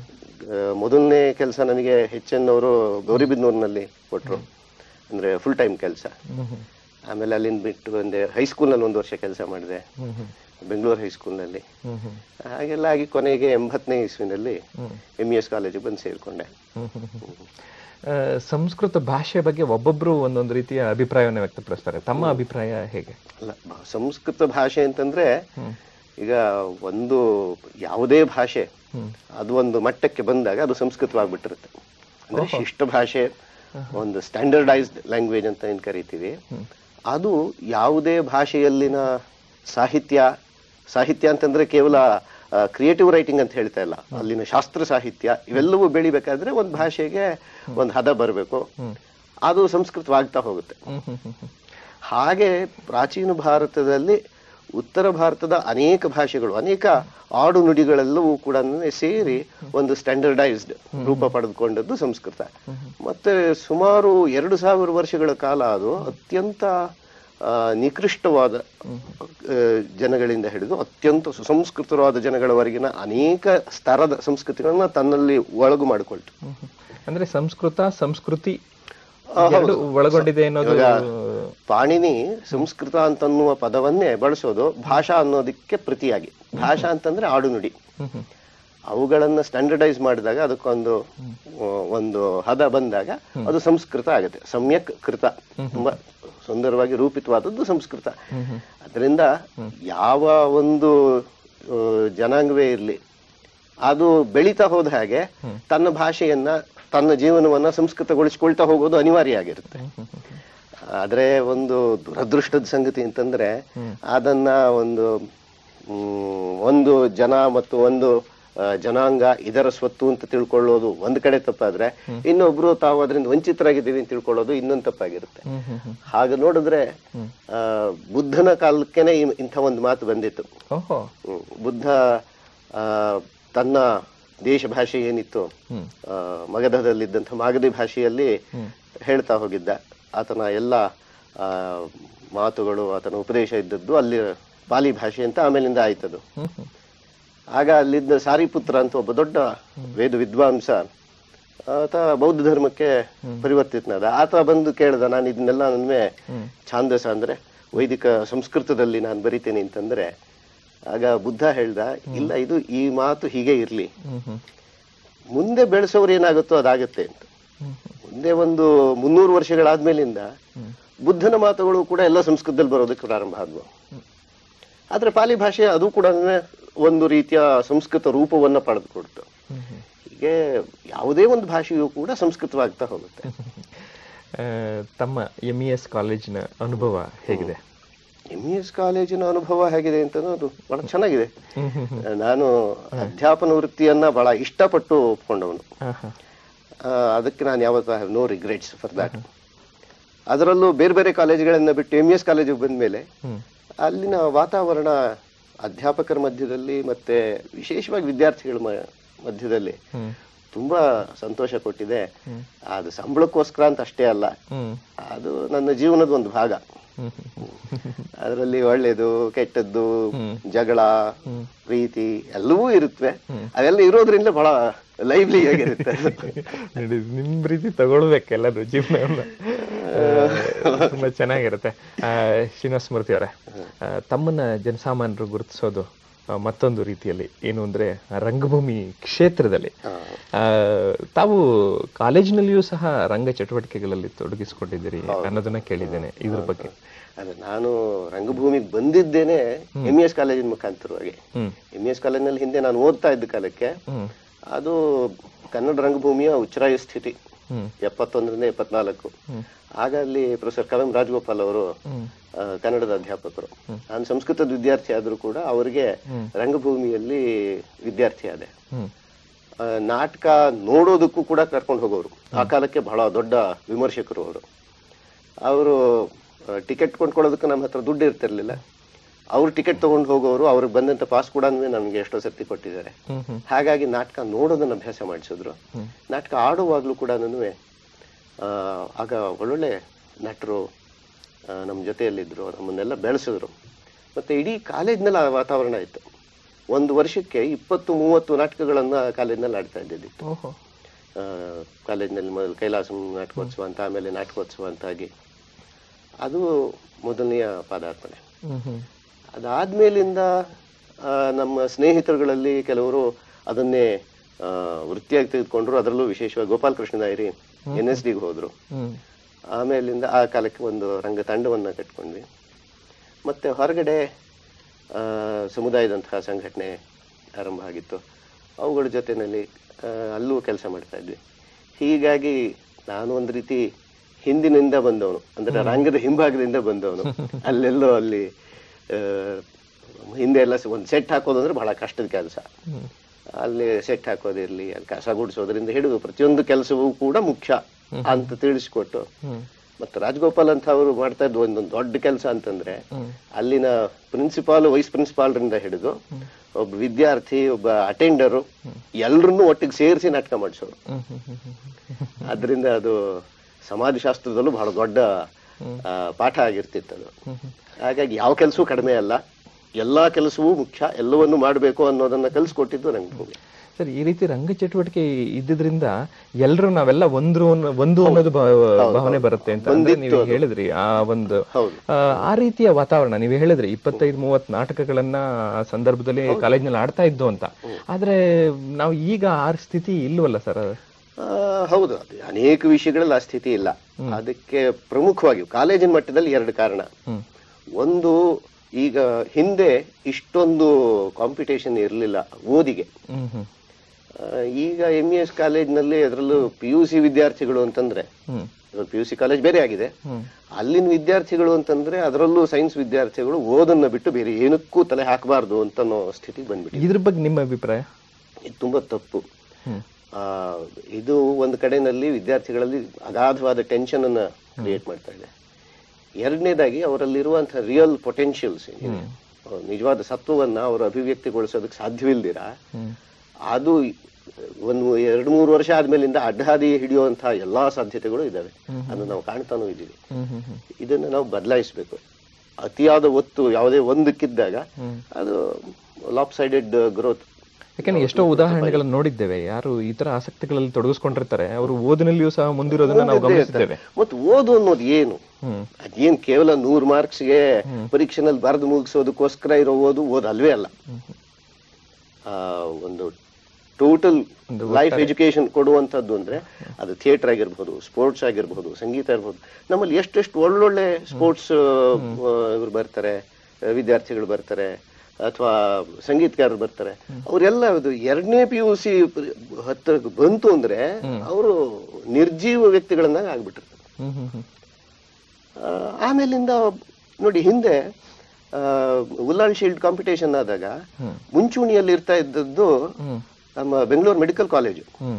ಆ, ಮೊದಲನೇ ಕೆಲಸ ನನಗೆ ಹೆಚ್ಚಿನವರು ಗೌರಿಬಿದನೂರಿನಲ್ಲಿ ಕೊಟ್ರು ಅಂದ್ರೆ ಫುಲ್ ಟೈಮ್ ಕೆಲಸ ಹ್ಮ್ ಹ್ಮ್ ಆಮೇಲೆ ಅಲ್ಲಿಂದ ಬಿಟ್ಟು ಒಂದೇ ಹೈಸ್ಕೂಲ್ನಲ್ಲಿ ಒಂದು ವರ್ಷ ಕೆಲಸ ಮಾಡಿದೆ ಹ್ಮ್ ಹ್ಮ್ ಬೆಂಗಳೂರು ಹೈಸ್ಕೂಲ್ನಲ್ಲಿ ಹ್ಮ್ ಹ್ಮ್ ಹಾಗೆಲ್ಲ ಆಗಿ ಕೊನೆಗೆ ಎಂಬತ್ತನೇ ಇಸ್ವಿನಲ್ಲಿ ಹ್ಮ್. ಎಂ ಇ ಎಸ್ ಕಾಲೇಜಿಗೆ ಬಂದು ಸೇರಿಕೊಂಡೆ ಹ್ಮ್ ಹ್ಮ್ ಹ್ಮ್. ಆ, ಸಂಸ್ಕೃತ ಭಾಷೆ ಬಗ್ಗೆ ಒಬ್ಬೊಬ್ರು ಒಂದೊಂದು ರೀತಿಯ ಅಭಿಪ್ರಾಯವನ್ನು ವ್ಯಕ್ತಪಡಿಸ್ತಾರೆ ತಮ್ಮ ಅಭಿಪ್ರಾಯ ಹೇಗೆ ಅಲ್ಲ ಬ- ಸಂಸ್ಕೃತ ಭಾಷೆ ಅಂತಂದ್ರೆ ಹ್ಮ್ ಈಗ ಒಂದು ಯಾವುದೇ ಭಾಷೆ ಹ್ಮ್ ಅದು ಒಂದು ಮಟ್ಟಕ್ಕೆ ಬಂದಾಗ ಅದು ಸಂಸ್ಕೃತವಾಗ್ಬಿಟ್ಟಿರುತ್ತೆ ಅಂದ್ರೆ ಶಿಷ್ಟ ಭಾಷೆ ಒಂದು ಸ್ಟ್ಯಾಂಡರ್ಡೈಸ್ಡ್ ಲ್ಯಾಂಗ್ವೇಜ್ ಅಂತ ಏನ್ ಕರಿತೀವಿ ಅದು ಯಾವುದೇ ಭಾಷೆಯಲ್ಲಿನ ಸಾಹಿತ್ಯ ಸಾಹಿತ್ಯ ಅಂತಂದ್ರೆ ಕೇವಲ ಕ್ರಿಯೇಟಿವ್ ರೈಟಿಂಗ್ ಅಂತ ಹೇಳ್ತಾ ಇಲ್ಲ ಅಲ್ಲಿನ ಶಾಸ್ತ್ರ ಸಾಹಿತ್ಯ ಇವೆಲ್ಲವೂ ಬೆಳಿಬೇಕಾದ್ರೆ ಒಂದು ಭಾಷೆಗೆ ಒಂದು ಹದ ಬರಬೇಕು ಅದು ಸಂಸ್ಕೃತವಾಗ್ತಾ ಹೋಗುತ್ತೆ ಹ್ಮ್ ಹ್ಮ್ ಹ್ಮ್ ಹ್ಮ್ ಹಾಗೆ ಪ್ರಾಚೀನ ಭಾರತದಲ್ಲಿ ಉತ್ತರ ಭಾರತದ ಅನೇಕ ಭಾಷೆಗಳು ಅನೇಕ ಆಡು ನುಡಿಗಳೆಲ್ಲವೂ ಕೂಡ ಸೇರಿ ಒಂದು ಸ್ಟ್ಯಾಂಡರ್ಡೈಸ್ಡ್ ರೂಪ ಪಡೆದುಕೊಂಡದ್ದು ಸಂಸ್ಕೃತ ಮತ್ತೆ ಸುಮಾರು ಎರಡು ಸಾವಿರ ವರ್ಷಗಳ ಕಾಲ ಅದು ಅತ್ಯಂತ ಆ, ನಿಕೃಷ್ಟವಾದ ಆ, ಜನಗಳಿಂದ ಹಿಡಿದು ಅತ್ಯಂತ ಸುಸಂಸ್ಕೃತವಾದ ಜನಗಳವರೆಗಿನ ಅನೇಕ ಸ್ತರದ ಸಂಸ್ಕೃತಿಗಳನ್ನ ತನ್ನಲ್ಲಿ ಒಳಗು ಮಾಡಿಕೊಳ್ತು ಹ್ಮ್ ಹ್ಮ್. ಅಂದ್ರೆ ಸಂಸ್ಕೃತ ಸಂಸ್ಕೃತಿ ಆ, ಹೌದು. ಎರಡು ಒಳಗೊಂಡಿದೆ ಅನ್ನೋದು ಪಾಣಿನಿ ಸಂಸ್ಕೃತ ಅಂತನ್ನುವ ಪದವನ್ನೇ ಬಳಸೋದು ಭಾಷಾ ಅನ್ನೋದಕ್ಕೆ ಪ್ರತಿಯಾಗಿ ಭಾಷಾ ಅಂತಂದ್ರೆ ಆಡುನುಡಿ ಹ್ಮ್ ಹ್ಮ್ ಅವುಗಳನ್ನ ಸ್ಟ್ಯಾಂಡರ್ಡೈಸ್ ಮಾಡಿದಾಗ ಅದಕ್ಕೊಂದು ಆ, ಒಂದು ಹದ ಬಂದಾಗ ಅದು ಸಂಸ್ಕೃತ ಆಗುತ್ತೆ ಸಮ್ಯಕ್ ಕೃತ ತುಂಬಾ ಸುಂದರವಾಗಿ ರೂಪಿತವಾದದ್ದು ಸಂಸ್ಕೃತ ಅದರಿಂದ ಯಾವ ಒಂದು ಆ, ಜನಾಂಗವೇ ಇರಲಿ ಅದು ಬೆಳೀತಾ ಹೋದ ಹಾಗೆ ತನ್ನ ಭಾಷೆಯನ್ನ ತನ್ನ ಜೀವನವನ್ನ ಸಂಸ್ಕೃತಗೊಳಿಸ್ಕೊಳ್ತಾ ಹೋಗೋದು ಅನಿವಾರ್ಯ ಆಗಿರುತ್ತೆ ಆದ್ರೆ ಒಂದು ದುರದೃಷ್ಟದ ಸಂಗತಿ ಅಂತಂದ್ರೆ ಅದನ್ನ ಒಂದು ಮ್, ಒಂದು ಜನ ಮತ್ತು ಒಂದು ಆ, ಜನಾಂಗ ಇದರ ಸ್ವತ್ತು ಅಂತ ತಿಳ್ಕೊಳ್ಳೋದು ಒಂದ್ ಕಡೆ ತಪ್ಪಾದ್ರೆ ಇನ್ನೊಬ್ರು ತಾವು ಅದರಿಂದ ವಂಚಿತರಾಗಿದ್ದೀವಿ ಅಂತ ತಿಳ್ಕೊಳ್ಳೋದು ಇನ್ನೊಂದು ತಪ್ಪಾಗಿರುತ್ತೆ ಹ್ಮ್ ಹ್ಮ್ ಹ್ಮ್ ಹಾಗೆ ನೋಡಿದ್ರೆ ಆ, ಬುದ್ಧನ ಕಾಲಕ್ಕೇನೆ ಇನ್- ಇಂಥ ಒಂದು ಮಾತು ಬಂದಿತ್ತು ಓಹೋ ಹ್ಮ್. ಬುದ್ಧ ಆ, ತನ್ನ ದೇಶ ಭಾಷೆ ಏನಿತ್ತು ಹ್ಮ್ ಆ, ಮಗಧದಲ್ಲಿದ್ದಂಥ ಮಾಗಧಿ ಭಾಷೆಯಲ್ಲಿ ಹೇಳ್ತಾ ಹೋಗಿದ್ದ ಆತನ ಎಲ್ಲ ಆ, ಮಾತುಗಳು ಆತನ ಉಪದೇಶ ಇದ್ದದ್ದು ಅಲ್ಲಿ ಪಾಲಿ ಭಾಷೆ ಅಂತ ಆಮೇಲಿಂದ ಆಯ್ತದು ಹ್ಮ್ ಹ್ಮ್ ಆಗ ಅಲ್ಲಿದ್ದ ಸಾರಿಪುತ್ರ ಅಂತ ಒಬ್ಬ ದೊಡ್ಡ ವೇದ ವಿದ್ವಾಂಸ ಆತ ಬೌದ್ಧ ಧರ್ಮಕ್ಕೆ ಪರಿವರ್ತಿತನಾದ ಆತ ಬಂದು ಕೇಳ್ದ ನಾನು ಇದನ್ನೆಲ್ಲ ನನ್ಮೆ ಛಾಂದಸ ಅಂದ್ರೆ ವೈದಿಕ ಸಂಸ್ಕೃತದಲ್ಲಿ ನಾನು ಬರಿತೇನೆ ಅಂತಂದ್ರೆ ಆಗ ಬುದ್ಧ ಹೇಳ್ದ ಇಲ್ಲ ಇದು ಈ ಮಾತು ಹೀಗೆ ಇರ್ಲಿ ಹ್ಮ್ ಹ್ಮ್ ಮುಂದೆ ಬೆಳೆಸೋರು ಏನಾಗುತ್ತೋ ಅದಾಗತ್ತೆ ಅಂತ ಹ್ಮ್ ಮುಂದೆ ಒಂದು ಮುನ್ನೂರು ವರ್ಷಗಳಾದ್ಮೇಲಿಂದ ಬುದ್ಧನ ಮಾತುಗಳು ಕೂಡ ಎಲ್ಲ ಸಂಸ್ಕೃತದಲ್ಲಿ ಬರೋದಕ್ಕೆ ಪ್ರಾರಂಭ ಆದ್ವು ಆದ್ರೆ ಪಾಲಿ ಭಾಷೆ ಅದು ಕೂಡ ಒಂದು ರೀತಿಯ ಸಂಸ್ಕೃತ ರೂಪವನ್ನ ಪಡೆದುಕೊಡ್ತು ಹ್ಮ್ ಹ್ಮ್ ಹೀಗೆ ಯಾವುದೇ ಒಂದು ಭಾಷೆಯೂ ಕೂಡ ಸಂಸ್ಕೃತವಾಗ್ತಾ ಹೋಗುತ್ತೆ ಆ, ತಮ್ಮ ಎಂ ಇ ಎಸ್ ಕಾಲೇಜಿನ ಅನುಭವ ಹೇಗಿದೆ ಎಂ ಇ ಎಸ್ ಕಾಲೇಜಿನ ಅನುಭವ ಹೇಗಿದೆ ಅಂತ ಅದು ಬಹಳ ಚೆನ್ನಾಗಿದೆ ಹ್ಮ್ ಹ್ಮ್ ಹ್ಮ್ ನಾನು ಅಧ್ಯಾಪನ ವೃತ್ತಿಯನ್ನ ಬಹಳ ಇಷ್ಟಪಟ್ಟು ಒಪ್ಕೊಂಡವನು ಹಾ ಹಾ ಆ, ಅದಕ್ಕೆ ನಾನು ಯಾವತ್ತೂ have no regrets for that ಅದರಲ್ಲೂ ಬೇರೆ ಬೇರೆ ಕಾಲೇಜುಗಳನ್ನ ಬಿಟ್ಟು ಎಂ ಎಸ್ ಕಾಲೇಜಿಗೆ ಬಂದ್ಮೇಲೆ ಹ್ಮ್ ಅಲ್ಲಿನ ವಾತಾವರಣ ಅಧ್ಯಾಪಕರ ಮಧ್ಯದಲ್ಲಿ ಮತ್ತೆ ವಿಶೇಷವಾಗಿ ವಿದ್ಯಾರ್ಥಿಗಳ ಮ- ಮಧ್ಯದಲ್ಲಿ ಹ್ಮ್ ತುಂಬಾ ಸಂತೋಷ ಕೊಟ್ಟಿದೆ ಅದು ಸಂಬಳಕ್ಕೋಸ್ಕರ ಅಂತ ಅಷ್ಟೇ ಅಲ್ಲ ಹ್ಮ್ ಅದು ನನ್ನ ಜೀವನದ ಒಂದು ಭಾಗ ಹ್ಮ್ ಹ್ಮ್ ಅದರಲ್ಲಿ ಒಳ್ಳೇದು ಕೆಟ್ಟದ್ದು ಜಗಳ ಪ್ರೀತಿ ಎಲ್ಲವೂ ಇರುತ್ತವೆ ಅದೆಲ್ಲ ಇರೋದ್ರಿಂದ ಬಹಳ ಲೈವ್ಲಿ ಆಗಿರುತ್ತೆ ನೋಡಿ ನಿಮ್ ರೀತಿ ತಗೊಳ್ಬೇಕೆಲ್ಲದು ಜೀವನವನ್ನ ಆ, ತುಂಬಾ ಚೆನ್ನಾಗಿರುತ್ತೆ ಆ, ಶ್ರೀನಿವಾಸ ಮೂರ್ತಿ ಅವರೇ ಆ, ತಮ್ಮನ್ನ ಜನಸಾಮಾನ್ಯರು ಗುರುತಿಸೋದು ಆ, ಮತ್ತೊಂದು ರೀತಿಯಲ್ಲಿ ಏನು ಅಂದ್ರೆ ಆ, ರಂಗಭೂಮಿ ಕ್ಷೇತ್ರದಲ್ಲಿ ಆ, ತಾವು ಕಾಲೇಜಿನಲ್ಲಿಯೂ ಸಹ ರಂಗ ಚಟುವಟಿಕೆಗಳಲ್ಲಿ ತೊಡಗಿಸಿಕೊಂಡಿದ್ದೀರಿ ಅನ್ನೋದನ್ನ ಕೇಳಿದ್ದೇನೆ ಇದ್ರ ಬಗ್ಗೆ ಅದೇ ನಾನು ರಂಗಭೂಮಿಗೆ ಬಂದಿದ್ದೇನೆ ಎಂ ಎಸ್ ಕಾಲೇಜಿನ ಮುಖಾಂತರವಾಗಿ ಹ್ಮ್ ಎಂ ಎಸ್ ಕಾಲೇಜಿನಲ್ಲಿ ಹಿಂದೆ ನಾನು ಓದ್ತಾ ಇದ್ದ ಕಾಲಕ್ಕೆ ಹ್ಮ್ ಅದು ಕನ್ನಡ ರಂಗಭೂಮಿಯ ಉಚ್ಚರಾಯ ಸ್ಥಿತಿ ಹ್ಮ್ ಎಪ್ಪತ್ತೊಂದರಿಂದ ಎಪ್ಪತ್ನಾಲ್ಕು ಆಗ ಅಲ್ಲಿ ಪ್ರೊಫೆಸರ್ ಕಲಂ ರಾಜಗೋಪಾಲ್ ಅವರು ಹ್ಮ್ ಆ, ಕನ್ನಡದ ಅಧ್ಯಾಪಕರು ನಾನು ಸಂಸ್ಕೃತದ ವಿದ್ಯಾರ್ಥಿ ಆದ್ರೂ ಕೂಡ ಅವರಿಗೆ ರಂಗಭೂಮಿಯಲ್ಲಿ ವಿದ್ಯಾರ್ಥಿ ಆದೆ ಹ್ಮ್ ಆ, ನಾಟಕ ನೋಡೋದಕ್ಕೂ ಕೂಡ ಕರ್ಕೊಂಡು ಹೋಗೋರು ಆ ಕಾಲಕ್ಕೆ ಬಹಳ ದೊಡ್ಡ ವಿಮರ್ಶಕರು ಅವರು ಅವರು ಟಿಕೆಟ್ ಕೊಂಡ್ಕೊಳ್ಳೋದಕ್ಕೆ ನಮ್ಮ ಹತ್ರ ದುಡ್ಡು ಇರ್ತಿರ್ಲಿಲ್ಲ ಅವ್ರು ಟಿಕೆಟ್ ತಗೊಂಡು ಹೋಗೋರು ಅವ್ರಿಗೆ ಬಂದಂತ ಪಾಸ್ ಕೂಡ ನಮ್ಗೆ ಎಷ್ಟೋ ಸರ್ತಿ ಕೊಟ್ಟಿದ್ದಾರೆ ಹ್ಮ್ ಹ್ಮ್ ಹಾಗಾಗಿ ನಾಟಕ ನೋಡೋದನ್ನ ಅಭ್ಯಾಸ ಮಾಡಿಸಿದ್ರು ನಾಟಕ ಆಡುವಾಗ್ಲೂ ಕೂಡ ಆಗ ಒಳ್ಳೊಳ್ಳೆ ನಟರು ನಮ್ಮ ಜೊತೆಯಲ್ಲಿದ್ರು ನಮ್ಮನ್ನೆಲ್ಲ ಬೆಳೆಸಿದ್ರು ಮತ್ತೆ ಇಡೀ ಕಾಲೇಜ್ನಲ್ಲಿ ಆ ವಾತಾವರಣ ಇತ್ತು ಒಂದು ವರ್ಷಕ್ಕೆ ಇಪ್ಪತ್ತು ಮೂವತ್ತು ನಾಟಕಗಳನ್ನ ಕಾಲೇಜ್ನಲ್ಲಿ ಆಡ್ತಾ ಇದ್ದಿದ್ದು ಓಹೋ ಕಾಲೇಜ್ನಲ್ಲಿ ಮೊದಲು ಕೈಲಾಸ ನಾಟಕೋತ್ಸವ ಅಂತ ಆಮೇಲೆ ನಾಟಕೋತ್ಸವ ಅಂತ ಆಗಿ ಅದು ಮೊದಲನೆಯ ಪಾದಾರ್ಪಣೆ ಹ್ಮ್ ಹ್ಮ್ ಅದಾದ್ಮೇಲಿಂದ ಆ, ನಮ್ಮ ಸ್ನೇಹಿತರುಗಳಲ್ಲಿ ಕೆಲವರು ಅದನ್ನೇ ಆ, ವೃತ್ತಿಯಾಗಿ ತೆಗೆದುಕೊಂಡ್ರು ಅದರಲ್ಲೂ ವಿಶೇಷವಾಗಿ ಗೋಪಾಲ್ ಕೃಷ್ಣ ನಾಯರಿ ಎನ್ ಎಸ್ ಡಿಗೆ ಹೋದ್ರು ಹ್ಮ್ ಆಮೇಲಿಂದ ಆ ಕಾಲಕ್ಕೆ ಒಂದು ರಂಗ ತಂಡವನ್ನ ಕಟ್ಕೊಂಡ್ವಿ ಮತ್ತೆ ಹೊರಗಡೆ ಆ, ಸಮುದಾಯದಂತಹ ಸಂಘಟನೆ ಆರಂಭ ಆಗಿತ್ತು ಅವುಗಳ ಜೊತೆನಲ್ಲಿ ಆ, ಅಲ್ಲೂ ಕೆಲಸ ಮಾಡ್ತಾ ಇದ್ವಿ ಹೀಗಾಗಿ ನಾನು ಒಂದು ರೀತಿ ಹಿಂದಿನಿಂದ ಬಂದವನು ಅಂದ್ರೆ ರಂಗದ ಹಿಂಭಾಗದಿಂದ ಬಂದವನು ಅಲ್ಲೆಲ್ಲೋ ಅಲ್ಲಿ ಆ, ಹಿಂದೆ ಎಲ್ಲ ಒಂದು ಸೆಟ್ ಹಾಕೋದು ಅಂದ್ರೆ ಬಹಳ ಕಷ್ಟದ ಕೆಲಸ ಹ್ಮ್ ಅಲ್ಲಿ ಸೆಟ್ ಹಾಕೋದಿರ್ಲಿ ಅಲ್ಲಿ ಕಸ ಗುಡಿಸೋದ್ರಿಂದ ಹಿಡಿದು ಪ್ರತಿಯೊಂದು ಕೆಲಸವೂ ಕೂಡ ಮುಖ್ಯ ಅಂತ ತಿಳಿಸ್ಕೊಟ್ಟು ಹ್ಮ್ ಮತ್ತೆ ರಾಜಗೋಪಾಲ್ ಅಂತ ಅವರು ಮಾಡ್ತಾ ಇದ್ದು ಒಂದೊಂದು ದೊಡ್ಡ ಕೆಲಸ ಅಂತಂದ್ರೆ ಹ್ಮ್ ಅಲ್ಲಿನ ಪ್ರಿನ್ಸಿಪಾಲ್ ವೈಸ್ ಪ್ರಿನ್ಸಿಪಾಲ್ರಿಂದ ಹಿಡಿದು ಒಬ್ಬ ವಿದ್ಯಾರ್ಥಿ ಒಬ್ಬ ಅಟೆಂಡರು ಎಲ್ರನ್ನೂ ಒಟ್ಟಿಗೆ ಸೇರಿಸಿ ನಾಟಕ ಮಾಡಿಸೋರು ಹ್ಮ್ ಹ್ಮ್ ಹ್ಮ್ ಹ್ಮ್ ಅದರಿಂದ ಅದು ಸಮಾಜಶಾಸ್ತ್ರದಲ್ಲೂ ಬಹಳ ದೊಡ್ಡ ಆ, ಪಾಠ ಆಗಿರ್ತಿತ್ತು ಅದು ಹಾಗಾಗಿ ಯಾವ ಕೆಲಸವೂ ಕಡಿಮೆ ಅಲ್ಲ ಎಲ್ಲಾ ಕೆಲಸವೂ ಮುಖ್ಯ ಎಲ್ಲವನ್ನೂ ಮಾಡಬೇಕು ಅನ್ನೋದನ್ನ ಕಲಿಸ್ಕೊಟ್ಟಿದ್ದು ರಂಗಭೂಮಿ ಸರ್ ಈ ರೀತಿ ರಂಗ ಚಟುವಟಿಕೆ ಇದ್ದಿದ್ರಿಂದ ಎಲ್ರು ನಾವೆಲ್ಲ ಒಂದು ಅನ್ನೋ- ಒಂದು ಅನ್ನೋದು ಭಾವ- ಭಾವನೆ ಬರುತ್ತೆ ಅಂತ ಅಂದ್ರೆ ನೀವು ಹೇಳಿದ್ರಿ ಆ ಒಂದು ಹೌದು ಆ, ಆ ರೀತಿಯ ವಾತಾವರಣ ನೀವು ಹೇಳಿದ್ರಿ ಇಪ್ಪತ್ತೈದು ಮೂವತ್ ನಾಟಕಗಳನ್ನ ಆ ಸಂದರ್ಭದಲ್ಲಿ ಕಾಲೇಜ್ನಲ್ಲಿ ಆಡ್ತಾ ಇದ್ದು ಅಂತ ಆದ್ರೆ ನಾವು ಈಗ ಆ ಸ್ಥಿತಿ ಇಲ್ವಲ್ಲ ಸರ್ ಆ, ಹೌದು ಅದು ಅನೇಕ ವಿಷಯಗಳಲ್ಲಿ ಆ ಸ್ಥಿತಿ ಇಲ್ಲ ಅದಕ್ಕೆ ಪ್ರಮುಖವಾಗಿ ಕಾಲೇಜಿನ ಮಟ್ಟದಲ್ಲಿ ಎರಡು ಕಾರಣ ಹ್ಮ್ ಒಂದು ಈಗ ಹಿಂದೆ ಇಷ್ಟೊಂದು ಕಾಂಪಿಟೇಷನ್ ಇರಲಿಲ್ಲ ಓದಿಗೆ ಹ್ಮ್ ಹ್ಮ್ ಆ, ಈಗ ಎಂ ಇ ಎಸ್ ಕಾಲೇಜ್ನಲ್ಲಿ ಅದರಲ್ಲೂ ಪಿ ಯು ಸಿ ವಿದ್ಯಾರ್ಥಿಗಳು ಅಂತಂದ್ರೆ ಹ್ಮ್ ಪಿ ಯು ಸಿ ಕಾಲೇಜ್ ಬೇರೆ ಆಗಿದೆ ಹ್ಮ್ ಅಲ್ಲಿನ ವಿದ್ಯಾರ್ಥಿಗಳು ಅಂತಂದ್ರೆ ಅದರಲ್ಲೂ ಸೈನ್ಸ್ ವಿದ್ಯಾರ್ಥಿಗಳು ಓದನ್ನ ಬಿಟ್ಟು ಬೇರೆ ಏನಕ್ಕೂ ತಲೆ ಹಾಕಬಾರ್ದು ಅಂತ ಅನ್ನೋ ಸ್ಥಿತಿಗೆ ಬಂದ್ಬಿಟ್ಟಿದೆ ಇದ್ರ ಬಗ್ಗೆ ನಿಮ್ಮ ಅಭಿಪ್ರಾಯ ಇದು ತುಂಬಾ ತಪ್ಪು ಹ್ಮ್ ಆ, ಇದು ಒಂದು ಕಡೆನಲ್ಲಿ ವಿದ್ಯಾರ್ಥಿಗಳಲ್ಲಿ ಅಗಾಧವಾದ ಟೆನ್ಷನ್ ಅನ್ನ ಕ್ರಿಯೇಟ್ ಮಾಡ್ತಾ ಇದೆ ಎರಡನೇದಾಗಿ ಅವರಲ್ಲಿರುವಂತಹ ರಿಯಲ್ ಪೊಟೆನ್ಷಿಯಲ್ಸ್ ನಿಜವಾದ ಸತ್ವವನ್ನ ಅವರು ಅಭಿವ್ಯಕ್ತಿಗೊಳಿಸೋದಕ್ಕೆ ಸಾಧ್ಯವಿಲ್ದಿರ ಹ್ಮ್ ಅದು ಒಂದು ಎರಡು ಮೂರು ವರ್ಷ ಆದ್ಮೇಲಿಂದ ಅಡ್ಡಾದಿ ಹಿಡಿಯುವಂತಹ ಎಲ್ಲಾ ಸಾಧ್ಯತೆಗಳು ಇದಾವೆ ಅದನ್ನ ನಾವು ಕಾಣ್ತಾನೂ ಇದ್ದೀವಿ ಹ್ಮ್ ಹ್ಮ್ ಹ್ಮ್ ಇದನ್ನ ನಾವು ಬದಲಾಯಿಸಬೇಕು ಅತಿಯಾದ ಒತ್ತು ಯಾವುದೇ ಒಂದಕ್ಕಿದ್ದಾಗ ಹ್ಮ್. ಅದು ಲಾಪ್ ಸೈಡೆಡ್ ಗ್ರೋತ್ ಯಾಕಂದ್ರೆ ಎಷ್ಟೋ ಉದಾಹರಣೆಗಳನ್ನು ನೋಡಿದ್ದೇವೆ ಯಾರು ಈ ತರ ಆಸಕ್ತಿಗಳಲ್ಲಿ ತೊಡಗಿಸ್ಕೊಂಡಿರ್ತಾರೆ ಅವರು ಓದಿನಲ್ಲಿಯೂ ಸಹ ಮುಂದಿರೋದನ್ನ ನಾವು ಗಮನಿಸಿದ್ದೇವೆ ಮತ್ತು ಓದು ಅನ್ನೋದು ಏನು ಹ್ಮ್ ಅದೇನ್ ಕೇವಲ ನೂರ್ ಮಾರ್ಕ್ಸ್ಗೆ ಪರೀಕ್ಷೆನಲ್ಲಿ ಬರೆದು ಮುಗಿಸೋದಕ್ಕೋಸ್ಕರ ಇರೋ ಓದು ಓದು ಅಲ್ವೇ ಅಲ್ಲ ಆ, ಒಂದು ಟೋಟಲ್ ಲೈಫ್ ಎಜುಕೇಶನ್ ಕೊಡುವಂತದ್ದು ಅಂದ್ರೆ ಅದು ಥಿಯೇಟರ್ ಆಗಿರ್ಬೋದು ಸ್ಪೋರ್ಟ್ಸ್ ಆಗಿರ್ಬೋದು ಸಂಗೀತ ಇರ್ಬೋದು ನಮ್ಮಲ್ಲಿ ಎಷ್ಟೆಷ್ಟು ಒಳ್ಳೊಳ್ಳೆ ಸ್ಪೋರ್ಟ್ಸ್ ಇವ್ರು ಬರ್ತಾರೆ ಆ, ವಿದ್ಯಾರ್ಥಿಗಳು ಬರ್ತಾರೆ ಅಥವಾ ಸಂಗೀತಗಾರರು ಬರ್ತಾರೆ ಅವರೆಲ್ಲ ಅದು ಎರಡನೇ ಪಿ ಯು ಸಿ ಹತ್ರ ಬಂತು ಅಂದ್ರೆ ಅವರು ನಿರ್ಜೀವ ವ್ಯಕ್ತಿಗಳನ್ನಾಗ ಆಗ್ಬಿಟ್ಟಿರ್ತಾರೆ ಹ್ಮ್ ಹ್ಮ್ ಹ್ಮ್ ಆ, ಆಮೇಲಿಂದ ನೋಡಿ ಹಿಂದೆ ಆ, ಉಲ್ಲಾಲ್ ಶೀಲ್ಡ್ ಕಾಂಪಿಟೇಷನ್ ಆದಾಗ ಹ್ಮ್. ಮುಂಚೂಣಿಯಲ್ಲಿ ಇರ್ತಾ ಇದ್ದದ್ದು ಹ್ಮ್ ನಮ್ಮ ಬೆಂಗಳೂರು ಮೆಡಿಕಲ್ ಕಾಲೇಜು ಹ್ಮ್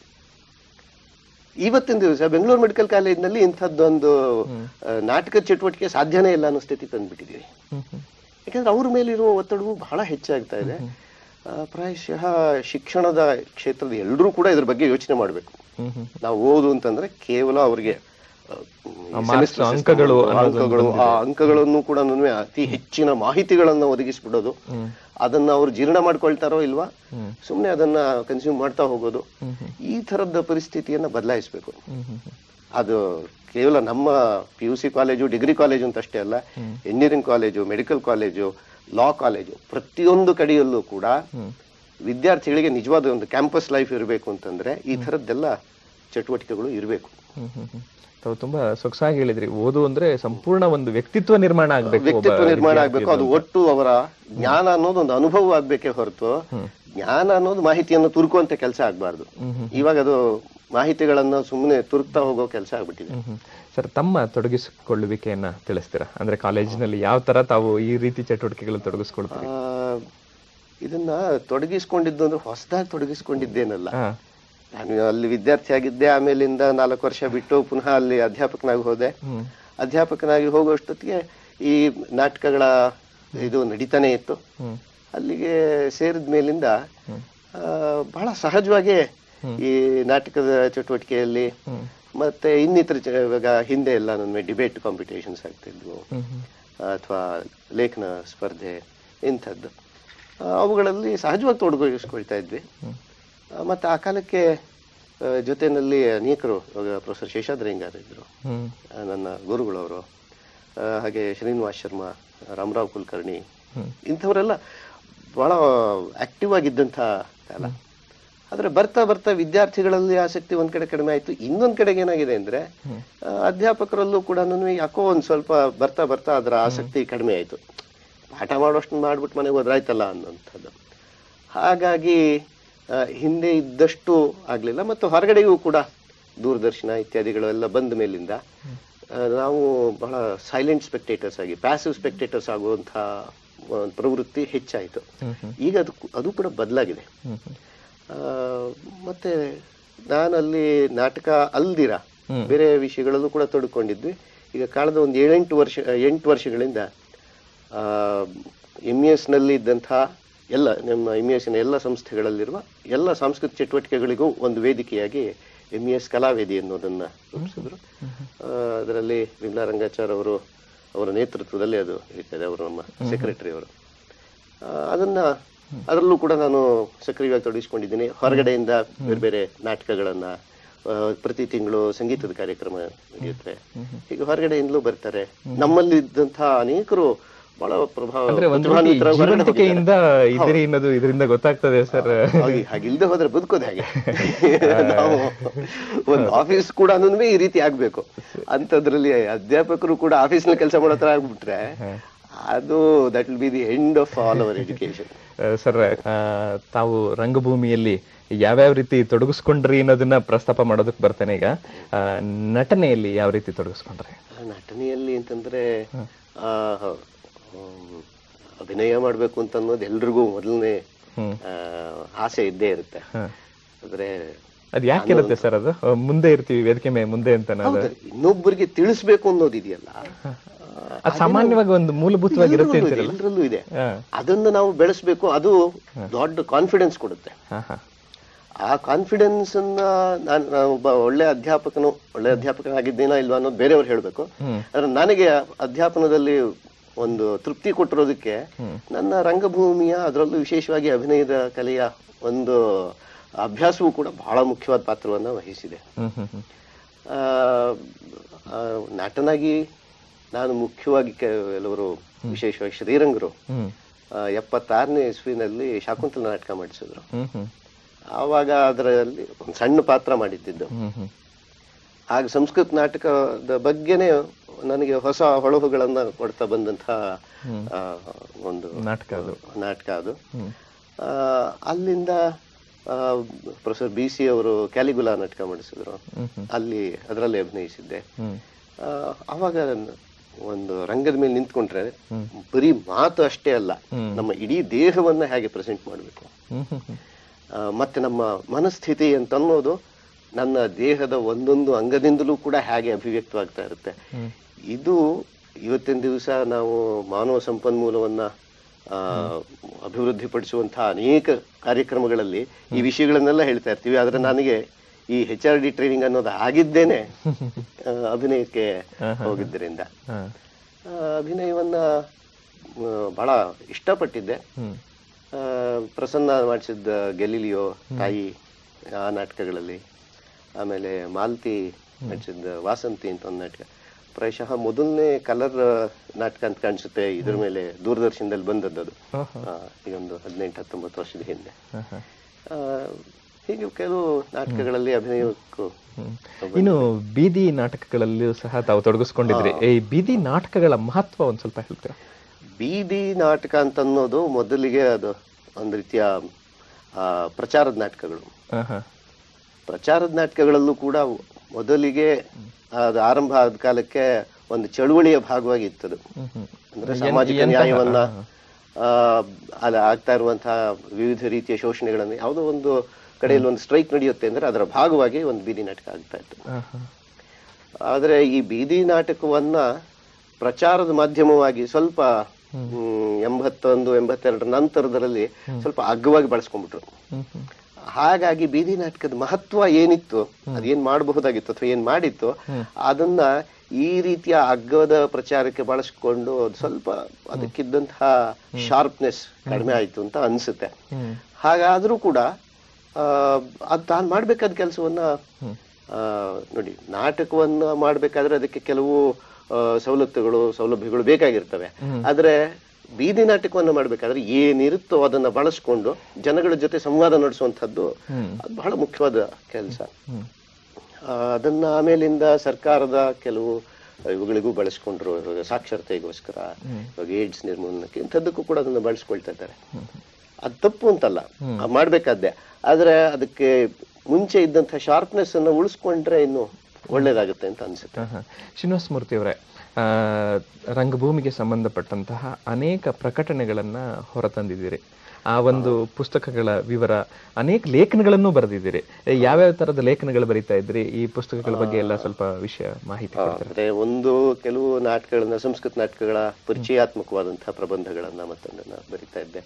ಇವತ್ತಿನ ದಿವಸ ಬೆಂಗಳೂರು ಮೆಡಿಕಲ್ ಕಾಲೇಜಿನಲ್ಲಿ ಇಂಥದ್ದೊಂದು ಆ, ನಾಟಕ ಚಟುವಟಿಕೆ ಸಾಧ್ಯನೇ ಇಲ್ಲ ಅನ್ನೋ ಸ್ಥಿತಿ ತಂದ್ಬಿಟ್ಟಿದೀವಿ ಹ್ಮ್ ಹ್ಮ್ ಯಾಕಂದ್ರೆ ಅವ್ರ ಮೇಲಿರುವ ಒತ್ತಡವು ಬಹಳ ಹೆಚ್ಚಾಗ್ತಾ ಇದೆ ಆ, ಪ್ರಾಯಶಃ ಶಿಕ್ಷಣದ ಕ್ಷೇತ್ರದ ಎಲ್ಲರೂ ಕೂಡ ಇದ್ರ ಬಗ್ಗೆ ಯೋಚನೆ ಮಾಡಬೇಕು ಹ್ಮ್ ಹ್ಮ್ ನಾವು ಓದು ಅಂತಂದ್ರೆ ಕೇವಲ ಅವರಿಗೆ marks, ಅಂಕಗಳು ಅಂಕಗಳು ಆ ಅಂಕಗಳನ್ನು ಕೂಡ ಅತಿ ಹೆಚ್ಚಿನ ಮಾಹಿತಿಗಳನ್ನ ಒದಗಿಸ್ಬಿಡೋದು ಹ್ಮ್ ಅದನ್ನ ಅವ್ರು ಜೀರ್ಣ ಮಾಡ್ಕೊಳ್ತಾರೋ ಇಲ್ವಾ ಹ್ಮ್. ಸುಮ್ನೆ ಅದನ್ನ ಕನ್ಸ್ಯೂಮ್ ಮಾಡ್ತಾ ಹೋಗೋದು ಹ್ಮ್ ಹ್ಮ್ ಈ ತರದ ಪರಿಸ್ಥಿತಿಯನ್ನ ಬದಲಾಯಿಸಬೇಕು ಹ್ಮ್ ಹ್ಮ್ ಹ್ಮ್ ಅದು ಕೇವಲ ನಮ್ಮ P U C college degree college ಅಂತ ಅಷ್ಟೇ ಅಲ್ಲ engineering college medical college law college ಪ್ರತಿಯೊಂದು ಕಡೆಯಲ್ಲೂ ಕೂಡ ಹ್ಮ್. ವಿದ್ಯಾರ್ಥಿಗಳಿಗೆ ನಿಜವಾದ ಒಂದು ಕ್ಯಾಂಪಸ್ ಲೈಫ್ ಇರಬೇಕು ಅಂತಂದ್ರೆ ಈ ತರದ್ದೆಲ್ಲ ಚಟುವಟಿಕೆಗಳು ಇರಬೇಕು ಹ್ಮ್ ಹ್ಮ್ ಹ್ಮ್. ತಾವು ತುಂಬಾ ಸೊಗಸಾಗಿ ಹೇಳಿದ್ರಿ ಓದು ಅಂದ್ರೆ ಸಂಪೂರ್ಣ ಒಂದು ವ್ಯಕ್ತಿತ್ವ ನಿರ್ಮಾಣ ಆಗ್ಬೇಕು ಒಬ್ಬ ವ್ಯಕ್ತಿತ್ವ ನಿರ್ಮಾಣ ಆಗ್ಬೇಕು ವಿದ್ಯಾರ್ಥಿದು. ಅದು ಒಟ್ಟು ಅವರ ಜ್ಞಾನ ಅನ್ನೋದು ಒಂದು ಅನುಭವ ಆಗ್ಬೇಕೇ ಹೊರತು ಜ್ಞಾನ ಅನ್ನೋದು ಮಾಹಿತಿಯನ್ನು ತುರುಕುವಂತ ಕೆಲಸ ಆಗ್ಬಾರ್ದು ಹ್ಮ್ ಹ್ಮ್. ಇವಾಗ ಅದು ಮಾಹಿತಿಗಳನ್ನ ಸುಮ್ಮನೆ ತುರುಕ್ತಾ ಹೋಗೋ ಕೆಲಸ ಆಗ್ಬಿಟ್ಟಿದೆ ಹ್ಮ್ ಹ್ಮ್. ಸರ್ ತಮ್ಮ ತೊಡಗಿಸಿಕೊಳ್ಳುವಿಕೆಯನ್ನ ತಿಳಿಸ್ತೀರಾ ಅಂದ್ರೆ ಕಾಲೇಜಿನಲ್ಲಿ ಯಾವ ತರ ತಾವು ಈ ರೀತಿ ಚಟುವಟಿಕೆಗಳು ತೊಡಗಿಸ್ಕೊಳ್ತೀರಿ ಆ, ಇದನ್ನ ತೊಡಗಿಸ್ಕೊಂಡಿದ್ದು ಅಂದ್ರೆ ಹೊಸದಾಗಿ ತೊಡಗಿಸ್ಕೊಂಡಿದ್ದೇನಲ್ಲ ಹಾ ನಾನು ಅಲ್ಲಿ ವಿದ್ಯಾರ್ಥಿ ಆಗಿದ್ದೆ ಆಮೇಲಿಂದ ನಾಲ್ಕು ವರ್ಷ ಬಿಟ್ಟು ಪುನಃ ಅಲ್ಲಿ ಅಧ್ಯಾಪಕನಾಗಿ ಹೋದೆ ಹ್ಮ್ ಅಧ್ಯಾಪಕನಾಗಿ ಹೋಗುವಷ್ಟೊತ್ತಿಗೆ ಈ ನಾಟಕಗಳ ಇದು ನಡೀತಾನೆ ಇತ್ತು ಹ್ಮ್ ಅಲ್ಲಿಗೆ ಸೇರಿದ ಮೇಲಿಂದ ಆ, ಬಹಳ ಸಹಜವಾಗಿ ಈ ನಾಟಕದ ಚಟುವಟಿಕೆಯಲ್ಲಿ ಹ್ಮ್ ಮತ್ತೆ ಇನ್ನಿತರ ಚ- ಇವಾಗ ಹಿಂದೆ ಎಲ್ಲ ನನ್ನ ಡಿಬೇಟ್ ಕಾಂಪಿಟೇಷನ್ಸ್ ಆಗ್ತಿದ್ವು ಹ್ಮ್ ಹ್ಮ್ ಅಥವಾ ಲೇಖನ ಸ್ಪರ್ಧೆ ಇಂಥದ್ದು ಆ, ಅವುಗಳಲ್ಲಿ ಸಹಜವಾಗಿ ತೊಡಗಿಸ್ಕೊಳ್ತಾ ಇದ್ವಿ ಹ್ಮ್. ಆ, ಮತ್ತೆ ಆ ಕಾಲಕ್ಕೆ ಆ, ಜೊತೆನಲ್ಲಿ ಅನೇಕರು ಇವಾಗ ಪ್ರೊಫೆಸರ್ ಶೇಷಾದ್ರಿ ಹಿಂಗಾರ್ ಇದ್ರು ಹ್ಮ್ ಆ, ನನ್ನ ಗುರುಗಳವರು ಆ, ಹಾಗೆ ಶ್ರೀನಿವಾಸ್ ಶರ್ಮಾ ರಾಮರಾವ್ ಕುಲಕರ್ಣಿ ಹ್ಮ್. ಇಂಥವರೆಲ್ಲ ಬಹಳ ಆಕ್ಟಿವ್ ಆಗಿದ್ದಂಥ ಕಾಲ ಆದ್ರೆ ಬರ್ತಾ ಬರ್ತಾ ವಿದ್ಯಾರ್ಥಿಗಳಲ್ಲಿ ಆಸಕ್ತಿ ಒಂದ್ ಕಡೆ ಕಡಿಮೆ ಆಯ್ತು ಇನ್ನೊಂದ್ ಕಡೆಗೆ ಏನಾಗಿದೆ ಅಂದ್ರೆ ಆ, ಅಧ್ಯಾಪಕರಲ್ಲೂ ಕೂಡ ಯಾಕೋ ಒಂದ್ ಸ್ವಲ್ಪ ಬರ್ತಾ ಬರ್ತಾ ಅದರ ಆಸಕ್ತಿ ಕಡಿಮೆ ಆಯ್ತು ಪಾಠ ಮಾಡೋಷ್ಟು ಮಾಡ್ಬಿಟ್ಟು ಮನೆಗೆ ಹೋದ್ರಾಯ್ತಲ್ಲ ಅನ್ನೋಂಥದ್ದು ಹಾಗಾಗಿ ಆ, ಹಿಂದೆ ಇದ್ದಷ್ಟು ಆಗ್ಲಿಲ್ಲ ಮತ್ತು ಹೊರಗಡೆಯೂ ಕೂಡ ದೂರದರ್ಶನ ಇತ್ಯಾದಿಗಳು ಎಲ್ಲ ಬಂದ ಮೇಲಿಂದ ಆ, ನಾವು ಬಹಳ ಸೈಲೆಂಟ್ ಸ್ಪೆಕ್ಟೇಟರ್ಸ್ ಆಗಿ ಪ್ಯಾಸಿವ್ ಸ್ಪೆಕ್ಟೇಟರ್ಸ್ ಆಗುವಂಥ ಒಂದು ಪ್ರವೃತ್ತಿ ಹೆಚ್ಚಾಯಿತು ಹ್ಮ್ ಹ್ಮ್ ಈಗ ಅದು ಅದು ಕೂಡ ಬದಲಾಗಿದೆ ಹ್ಮ್ ಹ್ಮ್ ಆ, ಮತ್ತೆ ನಾನಲ್ಲಿ ನಾಟಕ ಅಲ್ದಿರ ಹ್ಮ್. ಬೇರೆ ವಿಷಯಗಳಲ್ಲೂ ಕೂಡ ತೊಡ್ಕೊಂಡಿದ್ವಿ ಈಗ ಕಳೆದ ಒಂದು ಏಳೆಂಟು ವರ್ಷ ಎಂಟು ವರ್ಷಗಳಿಂದ ಎಂ ಇ ಎಸ್ ನಲ್ಲಿ ಇದ್ದಂತಹ ಎಲ್ಲ ನಮ್ಮ ಎಂ ಇ ಎಸ್ ನ ಎಲ್ಲ ಸಂಸ್ಥೆಗಳಲ್ಲಿರುವ ಎಲ್ಲ ಸಾಂಸ್ಕೃತಿಕ ಚಟುವಟಿಕೆಗಳಿಗೂ ಒಂದು ವೇದಿಕೆಯಾಗಿ ಎಂ ಇ ಎಸ್ ಕಲಾವೇದಿ ಅನ್ನೋದನ್ನ ರೂಪಿಸಿದ್ರು ಅದರಲ್ಲಿ ವಿಮಲಾ ರಂಗಾಚಾರ್ ಅವರು ಅವರ ನೇತೃತ್ವದಲ್ಲಿ ಅದು ಇರ್ತದೆ ಅವರು ನಮ್ಮ ಸೆಕ್ರೆಟರಿ ಅವರು ಆ, ಅದನ್ನ ಅದರಲ್ಲೂ ಕೂಡ ನಾನು ಸಕ್ರಿಯವಾಗಿ ತೊಡಗಿಸ್ಕೊಂಡಿದ್ದೀನಿ ಹೊರಗಡೆಯಿಂದ ಬೇರೆ ಬೇರೆ ನಾಟಕಗಳನ್ನ ಆ, ಪ್ರತಿ ತಿಂಗಳು ಸಂಗೀತದ ಕಾರ್ಯಕ್ರಮ ನಡೆಯುತ್ತೆ ಈಗ ಹೊರಗಡೆಯಿಂದಲೂ ಬರ್ತಾರೆ ನಮ್ಮಲ್ಲಿ ಇದ್ದಂತಹ ಅನೇಕರು ಬಹಳ ಪ್ರಭಾವ ಅಂದ್ರೆ ಒಂದು ರೀತಿ ಪ್ರತಿಭಾನ್ವಿತರಾಗಿ ಹೊರಗಡೆ ಹೋಗಿದ್ದಾರೆ. ಜೀವಂತಿಕೆಯಿಂದ ಇದ್ದೀರಿ ಅನ್ನೋದು ಇದರಿಂದ ಗೊತ್ತಾಗ್ತದೆ ಸರ್ ಹಾಗೆ- ಹಾಗಿಲ್ದೆ ಹೋದ್ರೆ ಬದುಕೋದು ಹೇಗೆ ನಾವು ಒಂದು ಆಫೀಸ್ ಕೂಡ ಈ ರೀತಿ ಆಗ್ಬೇಕು ಅಂತದ್ರಲ್ಲಿ ಅಧ್ಯಾಪಕರು ಕೂಡ ಆಫೀಸ್ ನಲ್ಲಿ ಕೆಲಸ ಮಾಡೋ ತರ ಆಗ್ಬಿಟ್ರೆ ಅದು that will be the end of all our education sir ತಾವು ರಂಗಭೂಮಿಯಲ್ಲಿ ಯಾವ್ಯಾವ ರೀತಿ ತೊಡಗಿಸ್ಕೊಂಡ್ರಿ ಅನ್ನೋದನ್ನ ಪ್ರಸ್ತಾಪ ಮಾಡೋದಕ್ಕೆ ಬರ್ತೇನೆ ಈಗ ಆ, ನಟನೆಯಲ್ಲಿ ಯಾವ ರೀತಿ ತೊಡಗಿಸ್ಕೊಂಡ್ರಿ ನಟನೆಯಲ್ಲಿ ಅಂತಂದ್ರೆ ಆ, ಹ್ಮ್, ಅಭಿನಯ ಮಾಡ್ಬೇಕು ಅಂತ ಅನ್ನೋದು ಎಲ್ರಿಗೂ ಮೊದಲನೇ ಹ್ಮ್. ಆಸೆ ಇದ್ದೇ ಇರುತ್ತೆ ಹ. ಆದ್ರೆ ಅದ್ ಯಾಕಿರುತ್ತೆ ಸರ್ ಅದು ಆ, ಮುಂದೆ ಇರ್ತೀವಿ ವೇದಿಕೆ ಮೇಲೆ ಮುಂದೆ ಅಂತ ಅನ್ನೋದು ಹೌದು, ಇನ್ನೊಬ್ಬರಿಗೆ ತಿಳಿಸ್ಬೇಕು ಅನ್ನೋದು ಇದೆಯಲ್ಲ ಅದು ಸಾಮಾನ್ಯವಾಗಿ ಒಂದು ಮೂಲಭೂತವಾಗಿ ಇರುತ್ತೆ ಎಲ್ರಲ್ಲೂ ಇದೆ, ಅಂತೀರಲ್ಲ ಎಲ್ರಲ್ಲೂ ಇದೆ ಹಾ. ಅದನ್ನ ನಾವು ಬೆಳೆಸ್ಬೇಕು ಅದು ದೊಡ್ಡ ಕಾನ್ಫಿಡೆನ್ಸ್ ಕೊಡುತ್ತೆ ಹಾ, ಹಾ. ಆ ಕಾನ್ಫಿಡೆನ್ಸ್ ಅನ್ನ ನಾನು ನಾನು ಒಬ್ಬ ಒಳ್ಳೆ ಅಧ್ಯಾಪಕನು ಒಳ್ಳೆ ಅಧ್ಯಾಪಕನಾಗಿದ್ದೇನೋ ಇಲ್ವಾ ಅನ್ನೋದು ಬೇರೆಯವ್ರು ಹೇಳ್ಬೇಕು ಹ್ಮ್. ಆದ್ರೆ ನನಗೆ ಅಧ್ಯಾಪನದಲ್ಲಿ ಒಂದು ತೃಪ್ತಿ ಕೊಟ್ಟಿರೋದಕ್ಕೆ ನನ್ನ ರಂಗಭೂಮಿಯ ಅದರಲ್ಲೂ ವಿಶೇಷವಾಗಿ ಅಭಿನಯದ ಕಲೆಯ ಒಂದು ಅಭ್ಯಾಸವೂ ಕೂಡ ಬಹಳ ಮುಖ್ಯವಾದ ಪಾತ್ರವನ್ನ ವಹಿಸಿದೆ ಹ್ಮ್ ಹ್ಮ್ ಹ್ಮ್ ಆ, ಆ, ನಟನಾಗಿ ನಾನು ಮುಖ್ಯವಾಗಿ ಕೆಲವರು ವಿಶೇಷವಾಗಿ ಶ್ರೀರಂಗರು ಹ್ಮ್ ಆ, ಎಪ್ಪತ್ತಾರನೇ ಇಸ್ವಿನಲ್ಲಿ ಶಾಕುಂತಲ ನಾಟಕ ಮಾಡಿಸಿದ್ರು ಹ್ಮ್ ಹ್ಮ್ ಆವಾಗ ಅದರಲ್ಲಿ ಒಂದು ಸಣ್ಣ ಪಾತ್ರ ಮಾಡಿದ್ದಿದ್ದು ಹ್ಮ್ ಹ್ಮ್ ಆಗ ಸಂಸ್ಕೃತ ನಾಟಕದ ಬಗ್ಗೆನೇ ನನಗೆ ಹೊಸ ಹೊಳಹುಗಳನ್ನ ಕೊಡ್ತಾ ಬಂದಂತಹ ಆ, ಒಂದು ನಾಟಕ ಅದು ನಾಟಕ ಅದು ಹ್ಮ್ ಆ, ಅಲ್ಲಿಂದ ಪ್ರೊಫೆಸರ್ ಬಿ ಸಿ ಅವರು ಕ್ಯಾಲಿಗುಲಾ ನಾಟಕ ಮಾಡಿಸಿದ್ರು ಹ್ಮ್ ಹ್ಮ್ ಅಲ್ಲಿ ಅದರಲ್ಲಿ ಅಭಿನಯಿಸಿದ್ದೆ ಹ್ಮ್ ಆ, ಅವಾಗ ನನ್ನ ಒಂದು ರಂಗದ ಮೇಲೆ ನಿಂತ್ಕೊಂಡ್ರೆ ಬರೀ ಮಾತು ಅಷ್ಟೇ ಅಲ್ಲ ನಮ್ಮ ಇಡೀ ದೇಹವನ್ನ ಹೇಗೆ ಪ್ರೆಸೆಂಟ್ ಮಾಡಬೇಕು ಹ್ಮ್ ಹ್ಮ್ ಹ್ಮ್ ಮತ್ತೆ ನಮ್ಮ ಮನಸ್ಥಿತಿ ಅಂತ ಅನ್ನೋದು ನನ್ನ ದೇಹದ ಒಂದೊಂದು ಅಂಗದಿಂದಲೂ ಕೂಡ ಹೇಗೆ ಅಭಿವ್ಯಕ್ತವಾಗ್ತಾ ಇರುತ್ತೆ ಇದು ಇವತ್ತಿನ ದಿವಸ ನಾವು ಮಾನವ ಸಂಪನ್ಮೂಲವನ್ನ ಆ, ಅಭಿವೃದ್ಧಿಪಡಿಸುವಂತಹ ಅನೇಕ ಕಾರ್ಯಕ್ರಮಗಳಲ್ಲಿ ಈ ವಿಷಯಗಳನ್ನೆಲ್ಲ ಹೇಳ್ತಾ ಇರ್ತೀವಿ ಆದ್ರೆ ನನಗೆ ಈ ಹೆಚ್ ಆರ್ ಡಿ ಟ್ರೈನಿಂಗ್ ಅನ್ನೋದು ಆಗಿದ್ದೇನೆ ಆ, ಅಭಿನಯಕ್ಕೆ ಹೋಗಿದ್ದರಿಂದ ಹಾ. ಆ, ಅಭಿನಯವನ್ನ ಆ, ಬಹಳ ಇಷ್ಟಪಟ್ಟಿದ್ದೆ ಹ್ಮ್ ಆ, ಪ್ರಸನ್ನ ಮಾಡಿಸಿದ್ದ ಗೆಲಿಲಿಯೋ ತಾಯಿ ಆ ನಾಟಕಗಳಲ್ಲಿ ಆಮೇಲೆ ಮಾಲ್ತಿ ನಟಿಸಿದ್ದ ವಾಸಂತಿ ಅಂತ ಒಂದು ನಾಟಕ ಪ್ರಾಯಶಃ ಮೊದಲನೇ ಕಲರ್ ನಾಟಕ ಅಂತ ಕಾಣಿಸುತ್ತೆ ಇದ್ರ ಮೇಲೆ ದೂರದರ್ಶನದಲ್ಲಿ ಬಂದದ್ದು ಅದು ಆ, ಈಗ ಒಂದು ಹದಿನೆಂಟು ಹತ್ತೊಂಬತ್ತು ವರ್ಷದ ಹಿಂದೆ ಹಾ, ಹಾ. ಆ, ಹೀಗೆ ಕೆಲವು ನಾಟಕಗಳಲ್ಲಿ ಅಭಿನಯಕ್ಕೂ ಇನ್ನು ಬೀದಿ ನಾಟಕಗಳಲ್ಲಿಯೂ ಸಹ ತಾವು ತೊಡಗಿಸ್ಕೊಂಡಿದ್ರಿ ಈ ಬೀದಿ ನಾಟಕಗಳ ಮಹತ್ವ ಒಂದ್ ಸ್ವಲ್ಪ ಹೇಳ್ತೀರಾ ಬೀದಿ ನಾಟಕ ಅಂತ ಅನ್ನೋದು ಮೊದಲಿಗೆ ಅದು ಒಂದು ರೀತಿಯ ಆ, ಪ್ರಚಾರದ ನಾಟಕಗಳು ಹಾ, ಹಾ. ಪ್ರಚಾರದ ನಾಟಕಗಳಲ್ಲೂ ಕೂಡ ಮೊದಲಿಗೆ ಅದು ಆರಂಭ ಆದ ಕಾಲಕ್ಕೆ ಒಂದು ಚಳುವಳಿಯ ಭಾಗವಾಗಿ ಇತ್ತದು ಹ್ಮ್ ಹ್ಮ್ ಅಂದ್ರೆ ಸಾಮಾಜಿಕ ನ್ಯಾಯವನ್ನ ಆ, ಅಲ್ಲಿ ಆಗ್ತಾ ಇರುವಂತಹ ವಿವಿಧ ರೀತಿಯ ಶೋಷಣೆಗಳನ್ನು ಯಾವುದೋ ಒಂದು ಕಡೆಯಲ್ಲಿ ಒಂದು ಸ್ಟ್ರೈಕ್ ನಡೆಯುತ್ತೆ ಅಂದ್ರೆ ಅದರ ಭಾಗವಾಗಿ ಒಂದು ಬೀದಿ ನಾಟಕ ಆಗ್ತಾ ಇತ್ತು ಹಾ, ಹಾ. ಆದ್ರೆ ಈ ಬೀದಿ ನಾಟಕವನ್ನ ಪ್ರಚಾರದ ಮಾಧ್ಯಮವಾಗಿ ಸ್ವಲ್ಪ ಹ್ಮ್, ಎಂಬತ್ತೊಂದು ಎಂಬತ್ತೆರಡರ ನಂತರದಲ್ಲಿ ಸ್ವಲ್ಪ ಅಗ್ಗವಾಗಿ ಬಳಸ್ಕೊಂಡ್ಬಿಟ್ರು ಹ್ಮ್ ಹ್ಮ್ ಹಾಗಾಗಿ ಬೀದಿ ನಾಟಕದ ಮಹತ್ವ ಏನಿತ್ತು ಅದೇನ್ ಮಾಡಬಹುದಾಗಿತ್ತು ಅಥವಾ ಏನ್ ಮಾಡಿತ್ತು ಅದನ್ನ ಈ ರೀತಿಯ ಅಗ್ಗದ ಪ್ರಚಾರಕ್ಕೆ ಬಳಸ್ಕೊಂಡು ಅದ್ ಸ್ವಲ್ಪ ಅದಕ್ಕಿದ್ದಂತಹ ಶಾರ್ಪ್ನೆಸ್ ಕಡಿಮೆ ಆಯ್ತು ಅಂತ ಅನ್ಸುತ್ತೆ ಹ್ಮ್ ಹಾಗಾದ್ರೂ ಕೂಡ ಆ, ಅದ್ ತಾನು ಮಾಡ್ಬೇಕಾದ ಕೆಲಸವನ್ನ ಆ, ನೋಡಿ ನಾಟಕವನ್ನ ಮಾಡ್ಬೇಕಾದ್ರೆ ಅದಕ್ಕೆ ಕೆಲವು ಆ, ಸವಲತ್ತುಗಳು ಸೌಲಭ್ಯಗಳು ಬೇಕಾಗಿರ್ತವೆ ಆದ್ರೆ ಬೀದಿ ನಾಟಕವನ್ನ ಮಾಡ್ಬೇಕಾದ್ರೆ ಏನಿರುತ್ತೋ ಅದನ್ನ ಬಳಸ್ಕೊಂಡು ಜನಗಳ ಜೊತೆ ಸಂವಾದ ನಡೆಸುವಂತದ್ದು ಅದು ಬಹಳ ಮುಖ್ಯವಾದ ಕೆಲಸ ಅದನ್ನ ಆಮೇಲಿಂದ ಸರ್ಕಾರದ ಕೆಲವು ಇವುಗಳಿಗೂ ಬಳಸ್ಕೊಂಡ್ರು ಇವಾಗ ಸಾಕ್ಷರತೆಗೋಸ್ಕರ ಇವಾಗ ಏಡ್ಸ್ ನಿರ್ಮೂಲನಕ್ಕೆ ಇಂಥದ್ದಕ್ಕೂ ಕೂಡ ಅದನ್ನ ಬಳಸ್ಕೊಳ್ತಾ ಇದ್ದಾರೆ ಅದು ತಪ್ಪು ಅಂತಲ್ಲ ಅದ್ ಮಾಡ್ಬೇಕಾದ್ದೆ ಆದ್ರೆ ಅದಕ್ಕೆ ಮುಂಚೆ ಇದ್ದಂತ ಶಾರ್ಪ್ನೆಸ್ ಅನ್ನ ಉಳಿಸ್ಕೊಂಡ್ರೆ ಇನ್ನು ಒಳ್ಳೇದಾಗುತ್ತೆ ಅಂತ ಅನ್ಸುತ್ತೆ ಆಹಾ. ಶ್ರೀನಿವಾಸ ಮೂರ್ತಿ ಅವರೇ ಆ, ರಂಗಭೂಮಿಗೆ ಸಂಬಂಧಪಟ್ಟಂತಹ ಅನೇಕ ಪ್ರಕಟಣೆಗಳನ್ನ ಹೊರತಂದಿದ್ದೀರಿ ಆ ಒಂದು ಪುಸ್ತಕಗಳ ವಿವರ ಅನೇಕ ಲೇಖನಗಳನ್ನು ಬರೆದಿದ್ದೀರಿ ಏ, ಯಾವ್ಯಾವ ತರದ ಲೇಖನಗಳು ಬರೀತಾ ಇದ್ರಿ ಈ ಪುಸ್ತಕಗಳ ಬಗ್ಗೆ ಎಲ್ಲ ಸ್ವಲ್ಪ ವಿಷಯ ಮಾಹಿತಿ ಕೊಡ್ತೀರಾ? ಅಂದ್ರೆ ಒಂದು ಕೆಲವು ನಾಟಕಗಳನ್ನ ಸಂಸ್ಕೃತ ನಾಟಕಗಳ ಪರಿಚಯಾತ್ಮಕವಾದಂತಹ ಪ್ರಬಂಧಗಳನ್ನ ಮತ್ತೊಂದನ್ನ ಬರಿತಾ ಇದ್ದೆ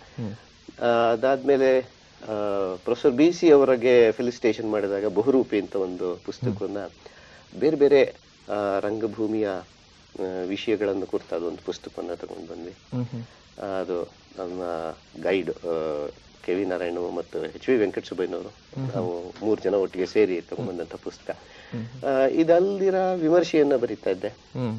ಆ, ಅದಾದ್ಮೇಲೆ ಪ್ರೊಫೆಸರ್ ಬಿ ಸಿ ಅವರಿಗೆ ಫಿಲಿಸ್ಟೇಷನ್ ಮಾಡಿದಾಗ ಬಹುರೂಪಿ ಅಂತ ಒಂದು ಪುಸ್ತಕವನ್ನ ಬೇರೆ ಬೇರೆ ಆ, ರಂಗಭೂಮಿಯ ಆ, ವಿಷಯಗಳನ್ನು ಕುರಿತಾದ ಒಂದು ಪುಸ್ತಕವನ್ನ ತಗೊಂಡು ಬಂದ್ವಿ ಹ್ಮ್ ಹ್ಮ್ ಆ, ಅದು ನಮ್ಮ ಗೈಡ್ ಕೆ ವಿ ನಾರಾಯಣ ಮತ್ತು ಎಚ್ ವಿ ವೆಂಕಟ ಸುಬ್ಬಯ್ಯನವರು ನಾವು ಮೂರು ಜನ ಒಟ್ಟಿಗೆ ಸೇರಿ ತಗೊಂಡ್ಬಂದಂತ ಪುಸ್ತಕ ಆ, ಇದಲ್ದಿರ ವಿಮರ್ಶೆಯನ್ನ ಬರಿತಾ ಇದ್ದೆ ಹ್ಮ್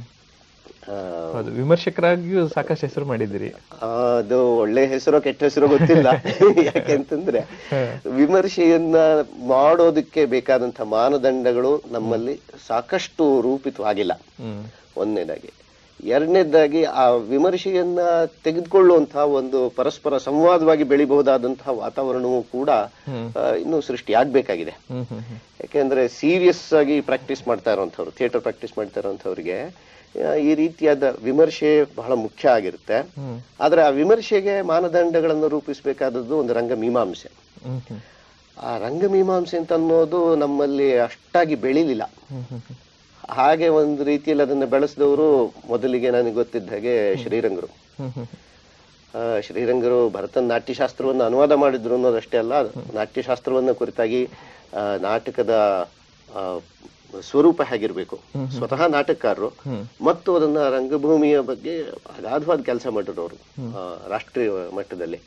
ಆ, ಹೌದು ವಿಮರ್ಶಕರಾಗಿಯೂ ಸಾಕಷ್ಟು ಹೆಸರು ಮಾಡಿದ್ದೀರಿ ಅದು ಒಳ್ಳೆ ಹೆಸರೋ ಕೆಟ್ಟ ಹೆಸರೋ ಗೊತ್ತಿಲ್ಲ ಯಾಕೆಂತಂದ್ರೆ ವಿಮರ್ಶೆಯನ್ನ ಮಾಡೋದಕ್ಕೆ ಬೇಕಾದಂತ ಮಾನದಂಡಗಳು ನಮ್ಮಲ್ಲಿ ಸಾಕಷ್ಟು ರೂಪಿತವಾಗಿಲ್ಲ ಹ್ಮ್ ಒಂದನೇದಾಗಿ ಎರಡನೇದಾಗಿ ಆ ವಿಮರ್ಶೆಯನ್ನ ತೆಗೆದುಕೊಳ್ಳುವಂತಹ ಒಂದು ಪರಸ್ಪರ ಸಂವಾದವಾಗಿ ಬೆಳಿಬಹುದಾದಂತಹ ವಾತಾವರಣವೂ ಕೂಡ ಆ, ಇನ್ನೂ ಸೃಷ್ಟಿ ಆಗ್ಬೇಕಾಗಿದೆ ಹ್ಮ್ ಹ್ಮ್ ಹ್ಮ್ ಯಾಕೆಂದ್ರೆ ಸೀರಿಯಸ್ ಆಗಿ ಪ್ರಾಕ್ಟೀಸ್ ಮಾಡ್ತಾ ಇರುವಂತವ್ರು ಥಿಯೇಟರ್ ಪ್ರಾಕ್ಟೀಸ್ ಮಾಡ್ತಾ ಇರುವಂತವ್ರಿಗೆ ಆ, ಈ ರೀತಿಯಾದ ವಿಮರ್ಶೆ ಬಹಳ ಮುಖ್ಯ ಆಗಿರುತ್ತೆ ಹ್ಮ್ ಆದ್ರೆ ಆ ವಿಮರ್ಶೆಗೆ ಮಾನದಂಡಗಳನ್ನು ರೂಪಿಸಬೇಕಾದದ್ದು ಒಂದು ರಂಗ ಮೀಮಾಂಸೆ ಹ್ಮ್ ಹ್ಮ್ ಆ ರಂಗ ಮೀಮಾಂಸೆ ಅಂತ ಅನ್ನೋದು ನಮ್ಮಲ್ಲಿ ಅಷ್ಟಾಗಿ ಬೆಳಿಲಿಲ್ಲ ಹ್ಮ್ ಹ್ಮ್ ಹ್ಮ್ ಹಾಗೆ ಒಂದು ರೀತಿಯಲ್ಲಿ ಅದನ್ನ ಬೆಳೆಸಿದವರು ಮೊದಲಿಗೆ ನನಗೆ ಗೊತ್ತಿದ್ದ ಹಾಗೆ ಶ್ರೀರಂಗರು ಹ್ಮ್ ಹ್ಮ್ ಆ, ಶ್ರೀರಂಗರು ಭರತನ ನಾಟ್ಯಶಾಸ್ತ್ರವನ್ನು ಅನುವಾದ ಮಾಡಿದ್ರು ಅನ್ನೋದಷ್ಟೇ ಅಲ್ಲ ನಾಟ್ಯಶಾಸ್ತ್ರವನ್ನ ಕುರಿತಾಗಿ ಆ, ನಾಟಕದ ಆ, ಸ್ವರೂಪ ಹೇಗಿರ್ಬೇಕು ಸ್ವತಃ ನಾಟಕಕಾರರು ಮತ್ತು ಅದನ್ನ ರಂಗಭೂಮಿಯ ಬಗ್ಗೆ ಅಗಾಧವಾದ ಕೆಲಸ ಮಾಡಿದ್ರು ಅವರು ರಾಷ್ಟ್ರೀಯ ಮಟ್ಟದಲ್ಲಿ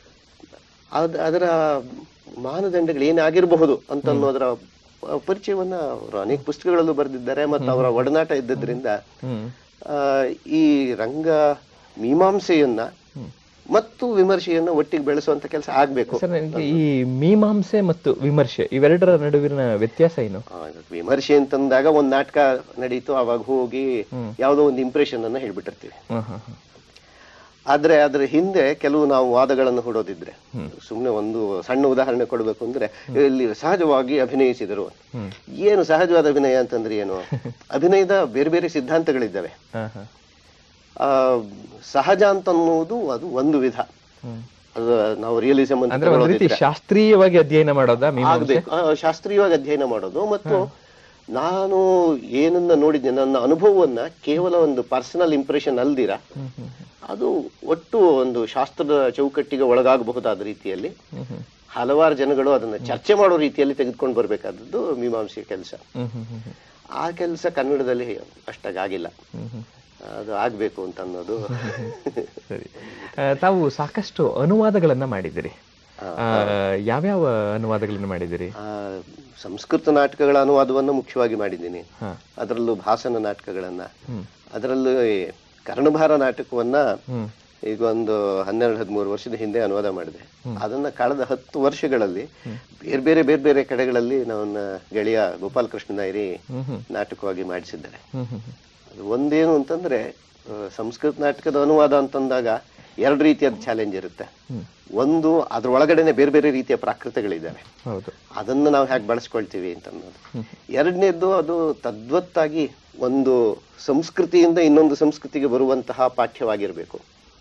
ಅದ್ ಅದರ ಮಾನದಂಡಗಳು ಏನಾಗಿರಬಹುದು ಅಂತ ಅನ್ನೋದರ ಆ, ಪರಿಚಯವನ್ನ ಅವರು ಅನೇಕ ಪುಸ್ತಕಗಳಲ್ಲೂ ಬರೆದಿದ್ದಾರೆ ಮತ್ತು ಅವರ ಒಡನಾಟ ಇದ್ದದ್ರಿಂದ ಹ್ಮ್ ಆ, ಈ ರಂಗ ಮೀಮಾಂಸೆಯನ್ನ ಮತ್ತು ವಿಮರ್ಶೆಯನ್ನ ಒಟ್ಟಿಗೆ ಬೆಳೆಸುವಂತ ಕೆಲಸ ಆಗ್ಬೇಕು ಸರ್ ನನಗೆ ಈ ಮೀಮಾಂಸೆ ಮತ್ತು ವಿಮರ್ಶೆ ಇವೆರಡರ ನಡುವಿನ ವ್ಯತ್ಯಾಸ ಏನು ಆ, ವಿಮರ್ಶೆ ಅಂತಂದಾಗ ಒಂದ್ ನಾಟಕ ನಡೀತು ಅವಾಗ ಹೋಗಿ ಯಾವ್ದೋ ಒಂದು ಇಂಪ್ರೆಷನ್ ಅನ್ನ ಹೇಳ್ಬಿಟ್ಟಿರ್ತೀವಿ ಹ್ಮ್ ಹ್ಮ್ ಹ್ಮ್ ಆದ್ರೆ ಅದ್ರ ಹಿಂದೆ ಕೆಲವು ನಾವು ವಾದಗಳನ್ನು ಹೂಡೋದಿದ್ರೆ ಸುಮ್ನೆ ಒಂದು ಸಣ್ಣ ಉದಾಹರಣೆ ಕೊಡ್ಬೇಕು ಅಂದ್ರೆ ಇಲ್ಲಿ ಸಹಜವಾಗಿ ಅಭಿನಯಿಸಿದರು ಹ್ಮ್. ಏನು ಸಹಜವಾದ ಅಭಿನಯ ಅಂತಂದ್ರೆ ಏನು ಅಭಿನಯದ ಬೇರೆ ಬೇರೆ ಸಿದ್ಧಾಂತಗಳಿದ್ದಾವೆ ಹಾ ಹಾ ಆ ಸಹಜ ಅಂತ ಅನ್ನೋದು ಅದು ಒಂದು ವಿಧ ಹ್ಮ್ ಅದು ನಾವು ರಿಯಲಿಸಮ್ ಅಂತ ಅಂದ್ರೆ ಒಂದ್ ರೀತಿ ಶಾಸ್ತ್ರೀಯವಾಗಿ ಅಧ್ಯಯನ ಮಾಡೋದಾ ಮೀಮಾಂಸೆ ಆಗ್ಬೇಕು ಆ, ಶಾಸ್ತ್ರೀಯವಾಗಿ ಅಧ್ಯಯನ ಮಾಡೋದು ಮತ್ತು ನಾನು ಏನನ್ನ ನೋಡಿದ್ದೆ ನನ್ನ ಅನುಭವವನ್ನ ಕೇವಲ ಒಂದು ಪರ್ಸನಲ್ ಇಂಪ್ರೆಷನ್ ಅಲ್ದಿರ ಅದು ಒಟ್ಟು ಒಂದು ಶಾಸ್ತ್ರದ ಚೌಕಟ್ಟಿಗೆ ಒಳಗಾಗಬಹುದಾದ ರೀತಿಯಲ್ಲಿ ಹ್ಮ್ ಹ್ಮ್ ಹಲವಾರು ಜನಗಳು ಅದನ್ನ ಚರ್ಚೆ ಮಾಡೋ ರೀತಿಯಲ್ಲಿ ತೆಗೆದುಕೊಂಡು ಬರ್ಬೇಕಾದದ್ದು ಮೀಮಾಂಸೆಯ ಕೆಲಸ ಹ್ಮ್ ಹ್ಮ್ ಹ್ಮ್ ಹ್ಮ್ ಆ ಕೆಲಸ ಕನ್ನಡದಲ್ಲಿ ಅಷ್ಟಾಗಿಲ್ಲ ಹ್ಮ್ ಹ್ಮ್ ಅದು ಆಗ್ಬೇಕು ಅಂತ ಅನ್ನೋದು ಸರಿ ಆ, ತಾವು ಸಾಕಷ್ಟು ಅನುವಾದಗಳನ್ನ ಮಾಡಿದಿರಿ ಆ, ಯಾವ್ಯಾವ ಅನುವಾದಗಳನ್ನ ಮಾಡಿದಿರಿ ಆ, ಸಂಸ್ಕೃತ ನಾಟಕಗಳ ಅನುವಾದವನ್ನು ಮುಖ್ಯವಾಗಿ ಮಾಡಿದ್ದೀನಿ ಹಾ ಅದರಲ್ಲೂ ಭಾಸನ ನಾಟಕಗಳನ್ನ ಹ್ಮ್ ಅದರಲ್ಲೂ ಈ ಕರ್ಣಭಾರ ನಾಟಕವನ್ನ ಹ್ಮ್ ಈಗ ಒಂದು ಹನ್ನೆರಡು ಹದಿಮೂರು ವರ್ಷದ ಹಿಂದೆ ಅನುವಾದ ಮಾಡಿದೆ ಅದನ್ನ ಕಳೆದ ಹತ್ತು ವರ್ಷಗಳಲ್ಲಿ ಬೇರೆ ಬೇರೆ ಬೇರೆ ಬೇರೆ ಕಡೆಗಳಲ್ಲಿ ನನ್ನ ಗೆಳೆಯ ಗೋಪಾಲಕೃಷ್ಣ ನಾಯರಿ ಹ್ಮ್ ಹ್ಮ್ ನಾಟಕವಾಗಿ ಮಾಡಿಸಿದ್ದಾರೆ ಹ್ಮ್ ಹ್ಮ್ ಹ್ಮ್ ಅದು ಒಂದೇನು ಅಂತಂದ್ರೆ ಆ, ಸಂಸ್ಕೃತ ನಾಟಕದ ಅನುವಾದ ಅಂತಂದಾಗ ಎರಡು ರೀತಿಯಾದ ಚಾಲೆಂಜ್ ಇರುತ್ತೆ ಹ್ಮ್. ಒಂದು ಅದ್ರ ಒಳಗಡೆನೆ ಬೇರೆ ಬೇರೆ ರೀತಿಯ ಪ್ರಾಕೃತಗಳಿದ್ದಾವೆ ಹೌದು ಅದನ್ನ ನಾವು ಹೇಗೆ ಬಳಸ್ಕೊಳ್ತೀವಿ ಅಂತ ಅನ್ನೋದು ಎರಡನೇದ್ದು ಅದು ತದ್ವತ್ತಾಗಿ ಒಂದು ಸಂಸ್ಕೃತಿಯಿಂದ ಇನ್ನೊಂದು ಸಂಸ್ಕೃತಿಗೆ ಬರುವಂತಹ ಪಾಠ್ಯವಾಗಿರ್ಬೇಕು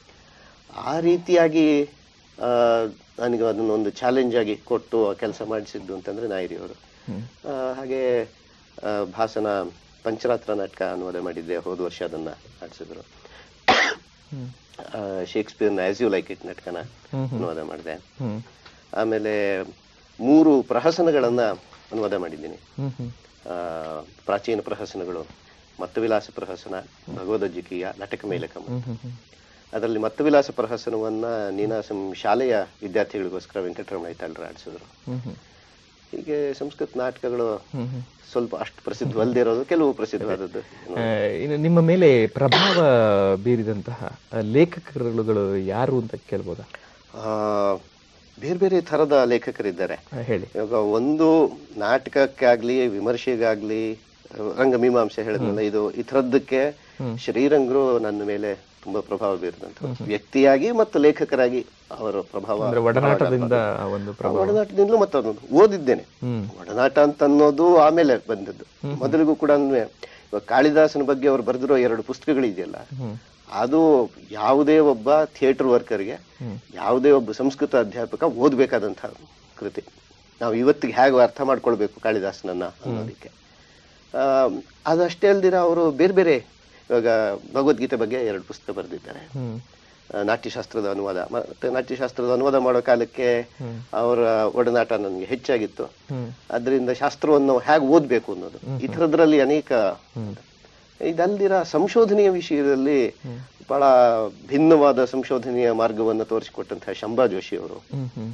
ಆ ರೀತಿಯಾಗಿ ಆ, ನನಗೆ ಅದನ್ನ ಒಂದು ಚಾಲೆಂಜ್ ಆಗಿ ಕೊಟ್ಟು ಕೆಲಸ ಮಾಡಿಸಿದ್ದು ಅಂತಂದ್ರೆ ನಾಯರಿ ಅವರು ಹ್ಮ್. ಆ, ಹಾಗೆ ಆ, ಭಾಸನ ಪಂಚರಾತ್ರ ನಾಟಕ ಅನುವಾದ ಮಾಡಿದ್ದೆ ಹೋದ ವರ್ಷ ಅದನ್ನ ಮಾಡಿಸಿದ್ರು ಹ್ಮ್ ಶೇಕ್ಸ್ಪಿಯರ್ನ ಆಸ್ ಯು ಲೈಕ್ ಇಟ್ ನಾಟಕನ ಹ್ಮ್ ಹ್ಮ್. ಅನುವಾದ ಮಾಡಿದೆ ಹ್ಮ್ ಆಮೇಲೆ ಮೂರು ಪ್ರಹಸನಗಳನ್ನ ಅನುವಾದ ಮಾಡಿದ್ದೀನಿ ಹ್ಮ್ ಹ್ಮ್ ಆ, ಪ್ರಾಚೀನ ಪ್ರಹಸನಗಳು ಮತ್ತವಿಲಾಸ ಪ್ರಹಸನ ಭಗವದ್ಗೀಯ ನಾಟಕ ಮೇಲಕಂ ಹ್ಮ್ ಹ್ಮ್ ಹ್ಮ್ ಅದರಲ್ಲಿ ಮತ್ತವಿಲಾಸ ಪ್ರಹಸನವನ್ನ ನೀನಾಸಂ ಶಾಲೆಯ ವಿದ್ಯಾರ್ಥಿಗಳಿಗೋಸ್ಕರ ವೆಂಕಟರಮಣ ಐತಾಳ್ರು ಆಡಿಸಿದ್ರು ಹ್ಮ್ ಹ್ಮ್ ಹೀಗೆ ಸಂಸ್ಕೃತ ನಾಟಕಗಳು ಹ್ಮ್ ಹ್ಮ್ ಸ್ವಲ್ಪ ಅಷ್ಟು ಪ್ರಸಿದ್ಧವಲ್ಲದೆ ಇರೋದು ಕೆಲವು ಪ್ರಸಿದ್ಧವಾದದ್ದು ಆ, ಇನ್ನು ನಿಮ್ಮ ಮೇಲೆ ಪ್ರಭಾವ ಬೀರಿದಂತಹ ಆ, ಲೇಖಕರುಗಳು ಯಾರು ಅಂತ ಕೇಳ್ಬೋದಾ ಆ, ಬೇರೆ ಬೇರೆ ತರದ ಲೇಖಕರಿದ್ದಾರೆ ಆ, ಹೇಳಿ ಇವಾಗ ಒಂದು ನಾಟಕಕ್ಕಾಗ್ಲಿ ವಿಮರ್ಶೆಗಾಗ್ಲಿ ರಂಗಮೀಮಾಂಸೆ ಹೇಳಿದ್ನಲ್ಲ ಇದು ಈ ಥರದ್ದಕ್ಕೆ ಹ್ಮ್. ಶ್ರೀರಂಗರು ನನ್ನ ಮೇಲೆ ತುಂಬಾ ಪ್ರಭಾವ ಬೀರಿದಂತ ವ್ಯಕ್ತಿಯಾಗಿ ಮತ್ತು ಲೇಖಕರಾಗಿ ಅವರ ಪ್ರಭಾವ ಅಂದ್ರೆ ಒಡನಾಟದಿಂದ ಆ ಒಂದು ಪ್ರಭಾವ ಒಡನಾಟದಿಂದಲೂ ಮತ್ತು ಅದನ್ನು ಓದಿದ್ದೇನೆ ಹ್ಮ್ ಒಡನಾಟ ಅಂತ ಅನ್ನೋದು ಆಮೇಲೆ ಬಂದದ್ದು ಮೊದಲಿಗೂ ಕೂಡ ಇವಾಗ ಕಾಳಿದಾಸನ ಬಗ್ಗೆ ಅವರು ಬರೆದಿರೋ ಎರಡು ಪುಸ್ತಕಗಳಿದೆಯಲ್ಲ ಹ್ಮ್ ಅದು ಯಾವುದೇ ಒಬ್ಬ ಥಿಯೇಟರ್ ವರ್ಕರ್ಗೆ ಹ್ಮ್ ಯಾವುದೇ ಒಬ್ಬ ಸಂಸ್ಕೃತ ಅಧ್ಯಾಪಕ ಓದಬೇಕಾದಂತಹ ಕೃತಿ ನಾವು ಇವತ್ತಿಗೆ ಹೇಗೆ ಅರ್ಥ ಮಾಡ್ಕೊಳ್ಬೇಕು ಕಾಳಿದಾಸನನ್ನ ಅನ್ನೋದಕ್ಕೆ ಆ, ಅದಷ್ಟೇ ಅಲ್ದಿರ ಅವರು ಬೇರೆ ಬೇರೆ ಇವಾಗ ಭಗವದ್ಗೀತೆ ಬಗ್ಗೆ ಎರಡು ಪುಸ್ತಕ ಬರೆದಿದ್ದಾರೆ ಹ್ಮ್ ಆ, ನಾಟ್ಯಶಾಸ್ತ್ರದ ಅನುವಾದ ಮತ್ತೆ ನಾಟ್ಯಶಾಸ್ತ್ರದ ಅನುವಾದ ಮಾಡೋ ಕಾಲಕ್ಕೆ ಹ್ಮ್. ಅವರ ಒಡನಾಟ ನನಗೆ ಹೆಚ್ಚಾಗಿತ್ತು ಹ್ಮ್ ಅದರಿಂದ ಶಾಸ್ತ್ರವನ್ನು ಹೇಗೆ ಓದ್ಬೇಕು ಅನ್ನೋದು ಈ ಥರದ್ರಲ್ಲಿ ಅನೇಕ ಹ್ಮ್ ಇದಲ್ದಿರ ಸಂಶೋಧನೆಯ ವಿಷಯದಲ್ಲಿ ಬಹಳ ಭಿನ್ನವಾದ ಸಂಶೋಧನೆಯ ಮಾರ್ಗವನ್ನು ತೋರಿಸಿಕೊಟ್ಟಂತಹ ಶಂಭಾ ಜೋಶಿ ಅವರು ಹ್ಮ್ ಹ್ಮ್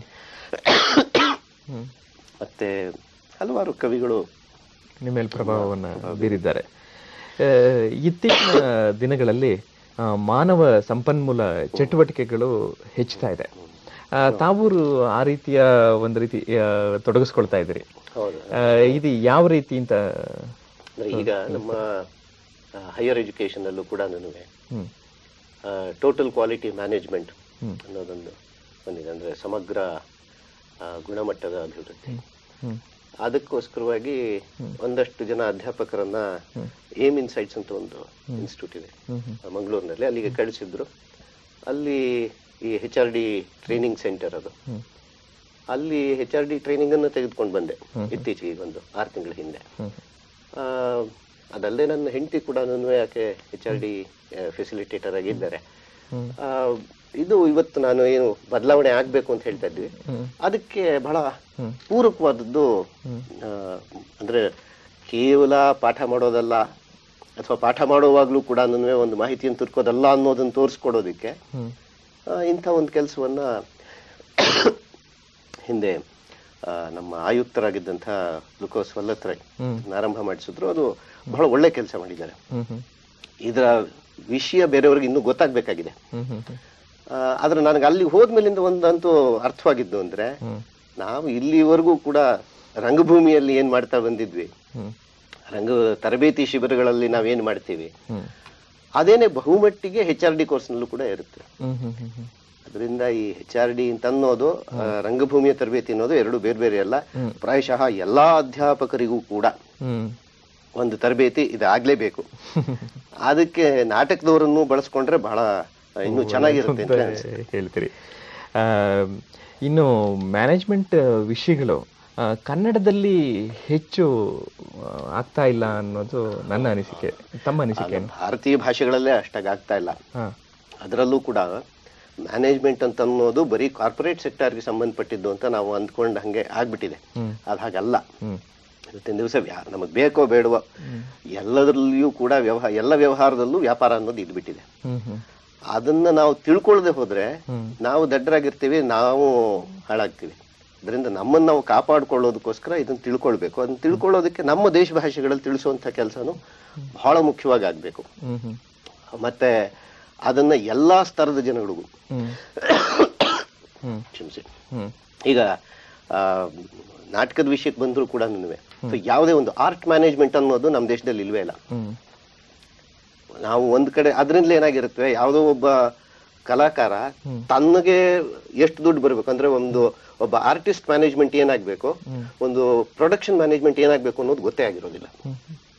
ಹ್ಮ್ ಮತ್ತೆ ಹಲವಾರು ಕವಿಗಳು ನಿಮ್ಮ ಮೇಲೆ ಪ್ರಭಾವವನ್ನ ಬೀರಿದ್ದಾರೆ ಆ, ಇತ್ತೀಚಿನ ದಿನಗಳಲ್ಲಿ ಆ, ಮಾನವ ಸಂಪನ್ಮೂಲ ಚಟುವಟಿಕೆಗಳು ಹೆಚ್ಚುತ್ತಾ ಇದೆ ಆ, ತಾವು ಆ ರೀತಿಯ ಒಂದು ರೀತಿ ಆ, ತೊಡಗಿಸ್ಕೊಳ್ತಾ ಇದ್ದೀರಿ ಹೌದು ಆ, ಇದು ಯಾವ ರೀತಿ ಅಂತ ಅಂದ್ರೆ ಈಗ ನಮ್ಮ ಹೈಯರ್ ಎಜುಕೇಶನ್ ಅಲ್ಲೂ ಕೂಡ ಹ್ಮ್ ಟೋಟಲ್ ಕ್ವಾಲಿಟಿ ಮ್ಯಾನೇಜ್ಮೆಂಟ್ ಹ್ಮ್. ಅನ್ನೋದೊಂದು ಬಂದಿದೆ ಅಂದ್ರೆ ಸಮಗ್ರ ಆ, ಗುಣಮಟ್ಟದ ಅಭಿವೃದ್ಧಿ ಹ್ಮ್ ಅದಕ್ಕೋಸ್ಕರವಾಗಿ ಒಂದಷ್ಟು ಜನ ಅಧ್ಯಾಪಕರನ್ನ ಏಮ್ ಇನ್ಸೈಟ್ಸ್ ಅಂತ ಒಂದು ಇನ್ಸ್ಟಿಟ್ಯೂಟ್ ಇದೆ ಹ್ಮ್ ಹ್ಮ್ ಮಂಗಳೂರಿನಲ್ಲಿ ಅಲ್ಲಿಗೆ ಕಳಿಸಿದ್ರು ಅಲ್ಲಿ ಈ H R D training centre ಅದು ಹ್ಮ್ ಅಲ್ಲಿ ಹೆಚ್ ಆರ್ ಡಿ ಟ್ರೈನಿಂಗ್ ಅನ್ನು ತೆಗೆದುಕೊಂಡು ಬಂದೆ ಇತ್ತೀಚೆಗೆ ಈಗ ಒಂದು ಆರು ತಿಂಗಳ ಹಿಂದೆ ಹ್ಮ್ ಆ, ಅದಲ್ಲದೆ ನನ್ನ ಹೆಂಡತಿ ಕೂಡ ಯಾಕೆ ಹೆಚ್ ಆರ್ ಡಿ ಫೆಸಿಲಿಟೇಟರ್ ಆಗಿದ್ದಾರೆ ಹ್ಮ್. ಆ, ಇದು ಇವತ್ತು ನಾನು ಏನು ಬದಲಾವಣೆ ಆಗ್ಬೇಕು ಅಂತ ಹೇಳ್ತಾ ಇದ್ವಿ ಹ್ಮ್. ಅದಕ್ಕೆ ಬಹಳ ಹ್ಮ್. ಪೂರಕವಾದದ್ದು ಆ, ಅಂದ್ರೆ ಕೇವಲ ಪಾಠ ಮಾಡೋದಲ್ಲ ಅಥವಾ ಪಾಠ ಮಾಡುವಾಗ್ಲೂ ಕೂಡ ಒಂದು ಮಾಹಿತಿಯನ್ನು ತುರ್ಕೋದಲ್ಲ ಅನ್ನೋದನ್ನ ತೋರಿಸ್ಕೊಡೋದಕ್ಕೆ ಹ್ಮ್ ಆ, ಇಂಥ ಒಂದು ಕೆಲಸವನ್ನ ಹಿಂದೆ ಆ, ನಮ್ಮ ಆಯುಕ್ತರಾಗಿದ್ದಂಥ ಲುಕೋಸ್ ವಲ್ಲತ್ರಾಯ್ ಹ್ಮ್. ಆರಂಭ ಮಾಡಿಸಿದ್ರು ಅದು ಬಹಳ ಒಳ್ಳೆ ಕೆಲಸ ಮಾಡಿದ್ದಾರೆ ಹ್ಮ್ ಹ್ಮ್ ಇದರ ವಿಷಯ ಬೇರೆಯವ್ರಿಗೆ ಇನ್ನೂ ಗೊತ್ತಾಗಬೇಕಾಗಿದೆ ಹ್ಮ್ ಹ್ಮ್ ಹ್ಮ್ ಆದ್ರೆ ನನಗೆ ಅಲ್ಲಿ ಹೋದ್ಮೇಲಿಂದ ಒಂದಂತೂ ಅರ್ಥವಾಗಿದ್ದು ಅಂದ್ರೆ ಹ್ಮ್ ನಾವು ಇಲ್ಲಿವರೆಗೂ ಕೂಡ ರಂಗಭೂಮಿಯಲ್ಲಿ ಏನ್ ಮಾಡ್ತಾ ಬಂದಿದ್ವಿ ಹ್ಮ್ ರಂಗ ತರಬೇತಿ ಶಿಬಿರಗಳಲ್ಲಿ ನಾವೇನ್ ಮಾಡ್ತೀವಿ ಹ್ಮ್ ಅದೇನೆ ಬಹುಮಟ್ಟಿಗೆ ಹೆಚ್ ಆರ್ ಡಿ ಕೋರ್ಸ್ನಲ್ಲೂ ಕೂಡ ಇರುತ್ತೆ ಹ್ಮ್ ಹ್ಮ್ ಹ್ಮ್ ಹ್ಮ್ ಅದರಿಂದ ಈ ಹೆಚ್ ಆರ್ ಡಿ ಅಂತ ಅನ್ನೋದು ಆ, ರಂಗಭೂಮಿಯ ತರಬೇತಿ ಅನ್ನೋದು ಎರಡು ಬೇರೆ ಬೇರೆ ಅಲ್ಲ ಪ್ರಾಯಶಃ ಎಲ್ಲಾ ಅಧ್ಯಾಪಕರಿಗೂ ಕೂಡ ಹ್ಮ್ ಒಂದು ತರಬೇತಿ ಇದಾಗ್ಲೇಬೇಕು ಅದಕ್ಕೆ ನಾಟಕದವರನ್ನು ಬಳಸ್ಕೊಂಡ್ರೆ ಬಹಳ ಇನ್ನೂ ಚೆನ್ನಾಗಿರುತ್ತೆ ಅಂತ ಅನ್ಸುತ್ತೆ. ಹೇಳ್ತೀರಿ ಆ, ಇನ್ನು ಮ್ಯಾನೇಜ್ಮೆಂಟ್ ವಿಷಯಗಳು ಆ, ಕನ್ನಡದಲ್ಲಿ ಹೆಚ್ಚು ಆ, ಆಗ್ತಾ ಇಲ್ಲ ಅನ್ನೋದು ನನ್ನ ಅನಿಸಿಕೆ ತಮ್ಮ ಅನಿಸಿಕೆ ಏನು? ಭಾರತೀಯ ಭಾಷೆಗಳಲ್ಲೇ ಅಷ್ಟಾಗಿ ಆಗ್ತಾ ಇಲ್ಲ ಹಾ ಅದರಲ್ಲೂ ಕೂಡ ಮ್ಯಾನೇಜ್ಮೆಂಟ್ ಅಂತ ಅನ್ನೋದು ಬರೀ ಕಾರ್ಪೊರೇಟ್ ಸೆಕ್ಟರ್ಗೆ ಸಂಬಂಧಪಟ್ಟಿದ್ದು ಅಂತ ನಾವು ಅಂದ್ಕೊಂಡು ಹಂಗೆ ಆಗ್ಬಿಟ್ಟಿದೆ ಹ್ಮ್ ಅದು ಹಾಗಲ್ಲ ಹ್ಮ್ ಇವತ್ತಿನ ದಿವಸ ನಮಗೆ ಬೇಕೋ ಬೇಡವೋ ಎಲ್ಲದರಲ್ಲಿಯೂ ಕೂಡ ವ್ಯವಹಾರ ಎಲ್ಲ ವ್ಯವಹಾರದಲ್ಲೂ ವ್ಯಾಪಾರ ಅನ್ನೋದು ಇದ್ಬಿಟ್ಟಿದೆ ಹ್ಮ್ ಹ್ಮ್ ಅದನ್ನ ನಾವು ತಿಳ್ಕೊಳ್ಳದೆ ಹೋದ್ರೆ ಹ್ಮ್. ನಾವು ದಡ್ಡರಾಗಿರ್ತೀವಿ ನಾವು ಹಾಳಾಗ್ತೀವಿ ಅದರಿಂದ ನಮ್ಮನ್ನು ನಾವು ಕಾಪಾಡ್ಕೊಳ್ಳೋದಕ್ಕೋಸ್ಕರ ಇದನ್ನ ತಿಳ್ಕೊಳ್ಬೇಕು ಅದನ್ನ ತಿಳ್ಕೊಳ್ಳೋದಕ್ಕೆ ನಮ್ಮ ದೇಶ ಭಾಷೆಗಳಲ್ಲಿ ತಿಳಿಸುವಂತ ಕೆಲಸನು ಬಹಳ ಮುಖ್ಯವಾಗಿ ಆಗ್ಬೇಕು ಹ್ಮ್ ಹ್ಮ್ ಮತ್ತೆ ಅದನ್ನ ಎಲ್ಲಾ ಸ್ತರದ ಜನಗಳಿಗೂ ಹ್ಮ್ ಹ್ಮ್ ಕ್ಷಮಿಸಿ ಹ್ಮ್ ಈಗ ಆ, ನಾಟಕದ ವಿಷಯಕ್ಕೆ ಬಂದರೂ ಕೂಡ ಯಾವುದೇ ಒಂದು ಆರ್ಟ್ ಮ್ಯಾನೇಜ್ಮೆಂಟ್ ಅನ್ನೋದು ನಮ್ಮ ದೇಶದಲ್ಲಿ ಇಲ್ವೇ ಇಲ್ಲ ಹ್ಮ್ ನಾವು ಒಂದ್ ಕಡೆ ಅದರಿಂದಲೇ ಏನಾಗಿರುತ್ತೆ ಯಾವುದೋ ಒಬ್ಬ ಕಲಾಕಾರ ತನ್ನಗೆ ಎಷ್ಟು ದುಡ್ಡು ಬರ್ಬೇಕು ಅಂದ್ರೆ ಒಂದು ಒಬ್ಬ ಆರ್ಟಿಸ್ಟ್ ಮ್ಯಾನೇಜ್ಮೆಂಟ್ ಏನಾಗ್ಬೇಕು ಒಂದು ಪ್ರೊಡಕ್ಷನ್ ಮ್ಯಾನೇಜ್ಮೆಂಟ್ ಏನಾಗ್ಬೇಕು ಅನ್ನೋದು ಗೊತ್ತೇ ಆಗಿರೋದಿಲ್ಲ ಹ್ಮ್.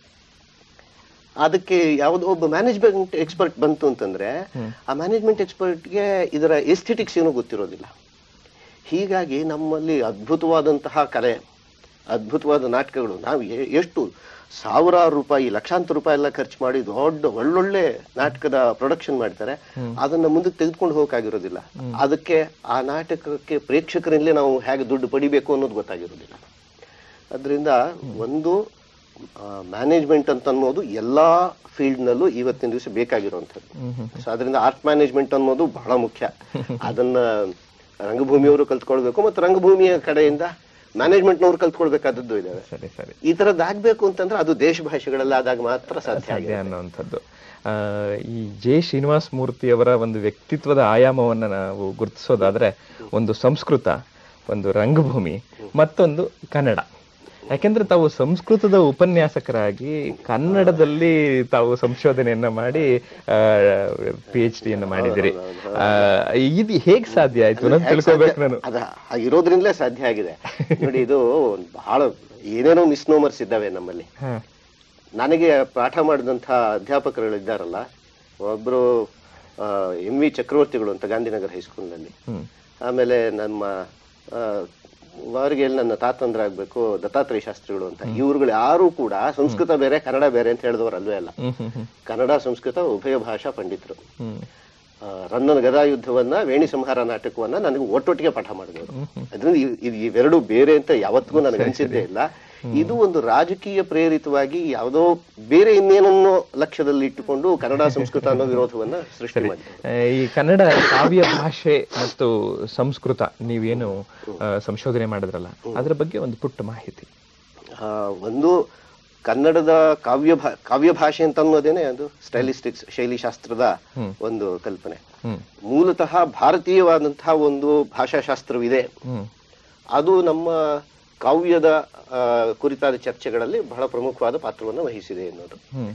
ಅದಕ್ಕೆ ಯಾವುದೋ ಒಬ್ಬ ಮ್ಯಾನೇಜ್ಮೆಂಟ್ ಎಕ್ಸ್ಪರ್ಟ್ ಬಂತು ಅಂತಂದ್ರೆ ಆ ಮ್ಯಾನೇಜ್ಮೆಂಟ್ ಎಕ್ಸ್ಪರ್ಟ್ಗೆ ಇದರ ಎಸ್ಥೆಟಿಕ್ಸ್ ಏನೂ ಗೊತ್ತಿರೋದಿಲ್ಲ ಹೀಗಾಗಿ ನಮ್ಮಲ್ಲಿ ಅದ್ಭುತವಾದಂತಹ ಕಲೆ ಅದ್ಭುತವಾದ ನಾಟಕಗಳು ನಾವು ಎ- ಎಷ್ಟು ಸಾವಿರಾರು ರೂಪಾಯಿ ಲಕ್ಷಾಂತರ ರೂಪಾಯಿ ಎಲ್ಲ ಖರ್ಚು ಮಾಡಿ ದೊಡ್ಡ ಒಳ್ಳೊಳ್ಳೆ ನಾಟಕದ ಪ್ರೊಡಕ್ಷನ್ ಮಾಡ್ತಾರೆ ಅದನ್ನ ಮುಂದಕ್ಕೆ ತೆಗೆದುಕೊಂಡು ಹೋಗಕ್ಕಾಗಿರೋದಿಲ್ಲ ಅದಕ್ಕೆ ಆ ನಾಟಕಕ್ಕೆ ಪ್ರೇಕ್ಷಕರಿಂದಲೇ ನಾವು ಹೇಗೆ ದುಡ್ಡು ಪಡಿಬೇಕು ಅನ್ನೋದು ಗೊತ್ತಾಗಿರೋದಿಲ್ಲ ಅದರಿಂದ ಒಂದು ಮ್ಯಾನೇಜ್ಮೆಂಟ್ ಅಂತ ಅನ್ನೋದು ಎಲ್ಲಾ ಫೀಲ್ಡ್ ನಲ್ಲೂ ಇವತ್ತಿನ ದಿವಸ ಬೇಕಾಗಿರುವಂಥದ್ದು ಸೊ ಅದರಿಂದ ಆರ್ಟ್ ಮ್ಯಾನೇಜ್ಮೆಂಟ್ ಅನ್ನೋದು ಬಹಳ ಮುಖ್ಯ ಅದನ್ನ ರಂಗಭೂಮಿಯವರು ಕಲ್ತ್ಕೊಳ್ಬೇಕು ಮತ್ತು ರಂಗಭೂಮಿಯ ಕಡೆಯಿಂದ ಮ್ಯಾನೇಜ್ಮೆಂಟ್ನವ್ರು ಕಲ್ತ್ಕೊಳ್ಬೇಕಾದದ್ದು ಇದಾವೆ ಸರಿ ಸರಿ ಈ ತರದ್ದು ಆಗ್ಬೇಕು ಅಂತಂದ್ರೆ ಅದು ದೇಶ ಭಾಷೆಗಳಲ್ಲಿ ಆದಾಗ ಮಾತ್ರ ಸಾಧ್ಯ ಆಗಿದೆ ಸಾಧ್ಯ ಅನ್ನುವಂಥದ್ದು ಆ, ಈ ಜೆ ಶ್ರೀನಿವಾಸ ಮೂರ್ತಿಯವರ ಒಂದು ವ್ಯಕ್ತಿತ್ವದ ಆಯಾಮವನ್ನ ನಾವು ಗುರುತಿಸೋದಾದ್ರೆ ಒಂದು ಸಂಸ್ಕೃತ ಒಂದು ರಂಗಭೂಮಿ ಮತ್ತೊಂದು ಕನ್ನಡ ಯಾಕೆಂದ್ರೆ ತಾವು ಸಂಸ್ಕೃತದ ಉಪನ್ಯಾಸಕರಾಗಿ ಕನ್ನಡದಲ್ಲಿ ತಾವು ಸಂಶೋಧನೆಯನ್ನ ಮಾಡಿ ಪಿ ಎಚ್ ಡಿಯನ್ನ ಮಾಡಿದಿರಿ ಆ, ಇದು ಹೇಗ್ ಸಾಧ್ಯ ಆಯ್ತು ಅನ್ನೋದು ತಿಳ್ಕೊಬೇಕು ನಾನು ಅದ ಇರೋದ್ರಿಂದಲೇ ಸಾಧ್ಯ ಆಗಿದೆ ನೋಡಿ ಇದು ಒಂದ್ ಬಹಳ ಏನೇನೋ ಮಿಸ್ನೋಮರ್ಸ್ ಇದ್ದಾವೆ ನಮ್ಮಲ್ಲಿ ಹಾ ನನಗೆ ಪಾಠ ಮಾಡಿದಂಥ ಅಧ್ಯಾಪಕರು ಇದ್ದಾರಲ್ಲ ಒಬ್ರು ಎಂ ವಿ ಚಕ್ರವರ್ತಿಗಳು ಅಂತ ಗಾಂಧಿನಗರ ಹೈಸ್ಕೂಲ್ನಲ್ಲಿ ಹ್ಮ್ ಆಮೇಲೆ ನಮ್ಮ ಆ, ಅವರಿಗೆ ನನ್ನ ತಾತಂದ್ರಾಗ್ಬೇಕು ದತ್ತಾತ್ರೇಯ ಶಾಸ್ತ್ರಿಗಳು ಅಂತ ಇವ್ರುಗಳು ಯಾರು ಕೂಡ ಸಂಸ್ಕೃತ ಬೇರೆ ಕನ್ನಡ ಬೇರೆ ಅಂತ ಹೇಳಿದವರು ಅಲ್ವೇ ಅಲ್ಲ ಹ್ಮ್ ಹ್ಮ್ ಹ್ಮ್ ಕನ್ನಡ ಸಂಸ್ಕೃತ ಉಭಯ ಭಾಷಾ ಪಂಡಿತರು ಹ್ಮ್ ಆ, ರನ್ನನ ಗದಾಯುದ್ಧವನ್ನ ವೇಣಿ ಸಂಹಾರ ನಾಟಕವನ್ನ ನನಗೆ ಒಟ್ಟೊಟ್ಟಿಗೆ ಪಾಠ ಮಾಡಿದವರು ಅದರಿಂದ ಇವ್- ಇವ್- ಇವೆರಡು ಬೇರೆ ಅಂತ ಯಾವತ್ತಿಗೂ ನನಗೆ ಅನ್ಸಿದ್ದೇ ಇಲ್ಲ ಇದು ಒಂದು ರಾಜಕೀಯ ಪ್ರೇರಿತವಾಗಿ ಯಾವುದೋ ಬೇರೆ ಇನ್ನೇನನ್ನೋ ಲಕ್ಷ್ಯದಲ್ಲಿ ಇಟ್ಟುಕೊಂಡು ಕನ್ನಡ ಸಂಸ್ಕೃತ ಅನ್ನೋ ವಿರೋಧವನ್ನ ಸೃಷ್ಟಿ ಮಾಡಿದೆ ಆ, ಈ ಕನ್ನಡ ಕಾವ್ಯ ಭಾಷೆ ಮತ್ತು ಸಂಸ್ಕೃತ ನೀವೇನು ಆ, ಸಂಶೋಧನೆ ಮಾಡಿದ್ರಲ್ಲ ಅದ್ರ ಬಗ್ಗೆ ಒಂದು ಪುಟ್ಟ ಮಾಹಿತಿ ಆ, ಒಂದು ಕನ್ನಡದ ಕಾವ್ಯ ಭಾ ಕಾವ್ಯ ಭಾಷೆ ಅಂತ ಅನ್ನೋದೇನೆ ಅದು ಸ್ಟೈಲಿಸ್ಟಿಕ್ಸ್ ಶೈಲಿಶಾಸ್ತ್ರದ ಒಂದು ಕಲ್ಪನೆ ಹ್ಮ್ ಮೂಲತಃ ಭಾರತೀಯವಾದಂತಹ ಒಂದು ಭಾಷಾಶಾಸ್ತ್ರವಿದೆ ಹ್ಮ್ ಅದು ನಮ್ಮ ಕಾವ್ಯದ ಆ, ಕುರಿತಾದ ಚರ್ಚೆಗಳಲ್ಲಿ ಬಹಳ ಪ್ರಮುಖವಾದ ಪಾತ್ರವನ್ನು ವಹಿಸಿದೆ ಅನ್ನೋದು ಹ್ಮ್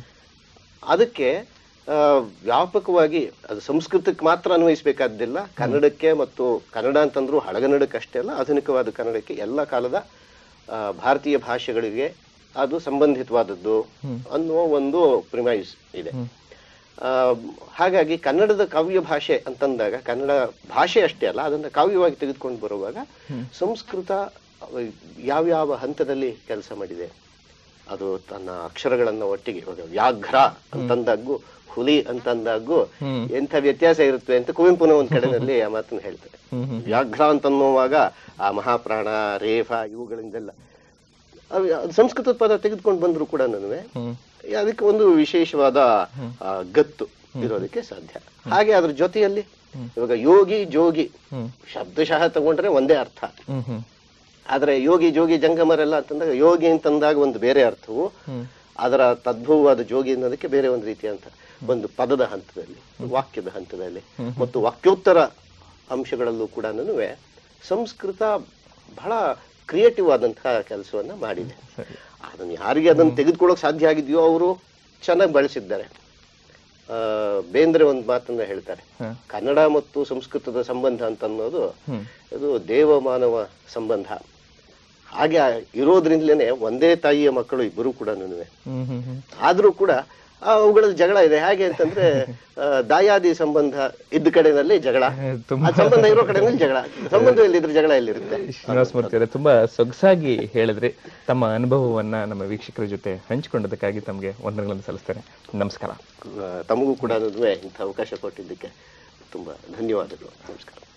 ಅದಕ್ಕೆ ಆ, ವ್ಯಾಪಕವಾಗಿ ಅದು ಸಂಸ್ಕೃತಕ್ಕೆ ಮಾತ್ರ ಅನ್ವಯಿಸಬೇಕಾದ್ದಿಲ್ಲ ಕನ್ನಡಕ್ಕೆ ಮತ್ತು ಕನ್ನಡ ಅಂತಂದ್ರು ಹಳಗನ್ನಡಕ್ಕೆ ಅಷ್ಟೇ ಅಲ್ಲ ಆಧುನಿಕವಾದ ಕನ್ನಡಕ್ಕೆ ಎಲ್ಲ ಕಾಲದ ಆ, ಭಾರತೀಯ ಭಾಷೆಗಳಿಗೆ ಅದು ಸಂಬಂಧಿತವಾದದ್ದು ಅನ್ನುವ ಒಂದು ಪ್ರಿಮೈಸ್ ಇದೆ ಆ, ಹಾಗಾಗಿ ಕನ್ನಡದ ಕಾವ್ಯ ಭಾಷೆ ಅಂತಂದಾಗ ಕನ್ನಡ ಭಾಷೆ ಅಷ್ಟೇ ಅಲ್ಲ ಅದನ್ನ ಕಾವ್ಯವಾಗಿ ತೆಗೆದುಕೊಂಡು ಬರುವಾಗ ಸಂಸ್ಕೃತ ಅಹ್, ಯಾವ್ಯಾವ ಹಂತದಲ್ಲಿ ಕೆಲಸ ಮಾಡಿದೆ ಅದು ತನ್ನ ಅಕ್ಷರಗಳನ್ನ ಒಟ್ಟಿಗೆ ಇವಾಗ ವ್ಯಾಘ್ರ ಅಂತಂದಾಗೂ ಹುಲಿ ಅಂತಂದಾಗೂ ಎಂಥ ವ್ಯತ್ಯಾಸ ಇರುತ್ತೆ ಅಂತ ಕುವೆಂಪುನ ಒಂದ್ ಕಡೆನಲ್ಲಿ ಆ ಮಾತನ್ನ ಹೇಳ್ತಾರೆ ಹ್ಮ್ ಹ್ಮ್ ವ್ಯಾಘ್ರ ಅಂತನ್ನುವಾಗ ಆ ಮಹಾಪ್ರಾಣ ರೇಫ ಇವುಗಳಿಂದೆಲ್ಲ ಅವ್- ಅದು ಸಂಸ್ಕೃತದ ಪದ ತೆಗೆದುಕೊಂಡು ಬಂದ್ರು ಕೂಡ ಹ್ಮ್ ಅದಕ್ಕೆ ಒಂದು ವಿಶೇಷವಾದ ಆ, ಗತ್ತು ಇರೋದಕ್ಕೆ ಸಾಧ್ಯ ಹಾಗೆ ಅದ್ರ ಜೊತೆಯಲ್ಲಿ ಇವಾಗ ಯೋಗಿ ಜೋಗಿ ಹ್ಮ್ ಶಬ್ದಶಃ ತಗೊಂಡ್ರೆ ಒಂದೇ ಅರ್ಥ ಹ್ಮ್ ಹ್ಮ್ ಆದ್ರೆ ಯೋಗಿ ಜೋಗಿ ಜಂಗಮರೆಲ್ಲ ಅಂತಂದಾಗ ಯೋಗಿ ಅಂತಂದಾಗ ಒಂದು ಬೇರೆ ಅರ್ಥವು ಹ್ಮ್ ಅದರ ತದ್ಭವವಾದ ಜೋಗಿ ಅನ್ನೋದಕ್ಕೆ ಬೇರೆ ಒಂದು ರೀತಿಯ ಅಂತ ಒಂದು ಪದದ ಹಂತದಲ್ಲಿ ವಾಕ್ಯದ ಹಂತದಲ್ಲಿ ಮತ್ತು ವಾಕ್ಯೋತ್ತರ ಅಂಶಗಳಲ್ಲೂ ಕೂಡ ಸಂಸ್ಕೃತ ಬಹಳ ಕ್ರಿಯೇಟಿವ್ ಆದಂತಹ ಕೆಲಸವನ್ನ ಮಾಡಿದೆ ಸರಿ ಅದನ್ನ ಯಾರಿಗೆ ಅದನ್ನ ತೆಗೆದುಕೊಳ್ಳೋಕೆ ಸಾಧ್ಯ ಆಗಿದೆಯೋ ಅವರು ಚೆನ್ನಾಗಿ ಬಳಸಿದ್ದಾರೆ ಆ, ಬೇಂದ್ರೆ ಒಂದು ಮಾತನ್ನ ಹೇಳ್ತಾರೆ ಹ. ಕನ್ನಡ ಮತ್ತು ಸಂಸ್ಕೃತದ ಸಂಬಂಧ ಅಂತ ಅನ್ನೋದು ಹ್ಮ್ ಅದು ದೇವ ಮಾನವ ಸಂಬಂಧ ಹಾಗೆ ಇರೋದ್ರಿಂದಲೇ ಒಂದೇ ತಾಯಿಯ ಮಕ್ಕಳು ಇಬ್ಬರು ಕೂಡ ಹ್ಮ್ ಹ್ಮ್ ಹ್ಮ್ ಆದ್ರೂ ಕೂಡ ಆ, ಅವುಗಳಲ್ಲಿ ಜಗಳ ಇದೆ ಹೇಗೆ ಅಂತಂದ್ರೆ ಆ, ದಾಯಾದಿ ಸಂಬಂಧ ಇದ್ದ ಕಡೆನಲ್ಲಿ ಜಗಳ ತುಂಬಾ ಆ ಸಂಬಂಧ ಇರೋ ಕಡೆನಲ್ಲಿ ಜಗಳ ಸಂಬಂಧ ಎಲ್ಲಿದ್ರೆ ಜಗಳ ಎಲ್ಲಿರುತ್ತೆ ಶ್ರೀನಿವಾಸ ಮೂರ್ತಿ ಅವರೇ ತುಂಬಾ ಸೊಗಸಾಗಿ ಹೇಳಿದ್ರಿ ತಮ್ಮ ಅನುಭವವನ್ನ ನಮ್ಮ ವೀಕ್ಷಕರ ಜೊತೆ ಹಂಚಿಕೊಂಡದಕ್ಕಾಗಿ ತಮಗೆ ವಂದನೆಗಳನ್ನು ಸಲ್ಲಿಸ್ತೇನೆ ನಮಸ್ಕಾರ ಆ, ತಮಗೂ ಕೂಡ ಇಂಥ ಅವಕಾಶ ಕೊಟ್ಟಿದ್ದಕ್ಕೆ ತುಂಬಾ ಧನ್ಯವಾದಗಳು ನಮಸ್ಕಾರ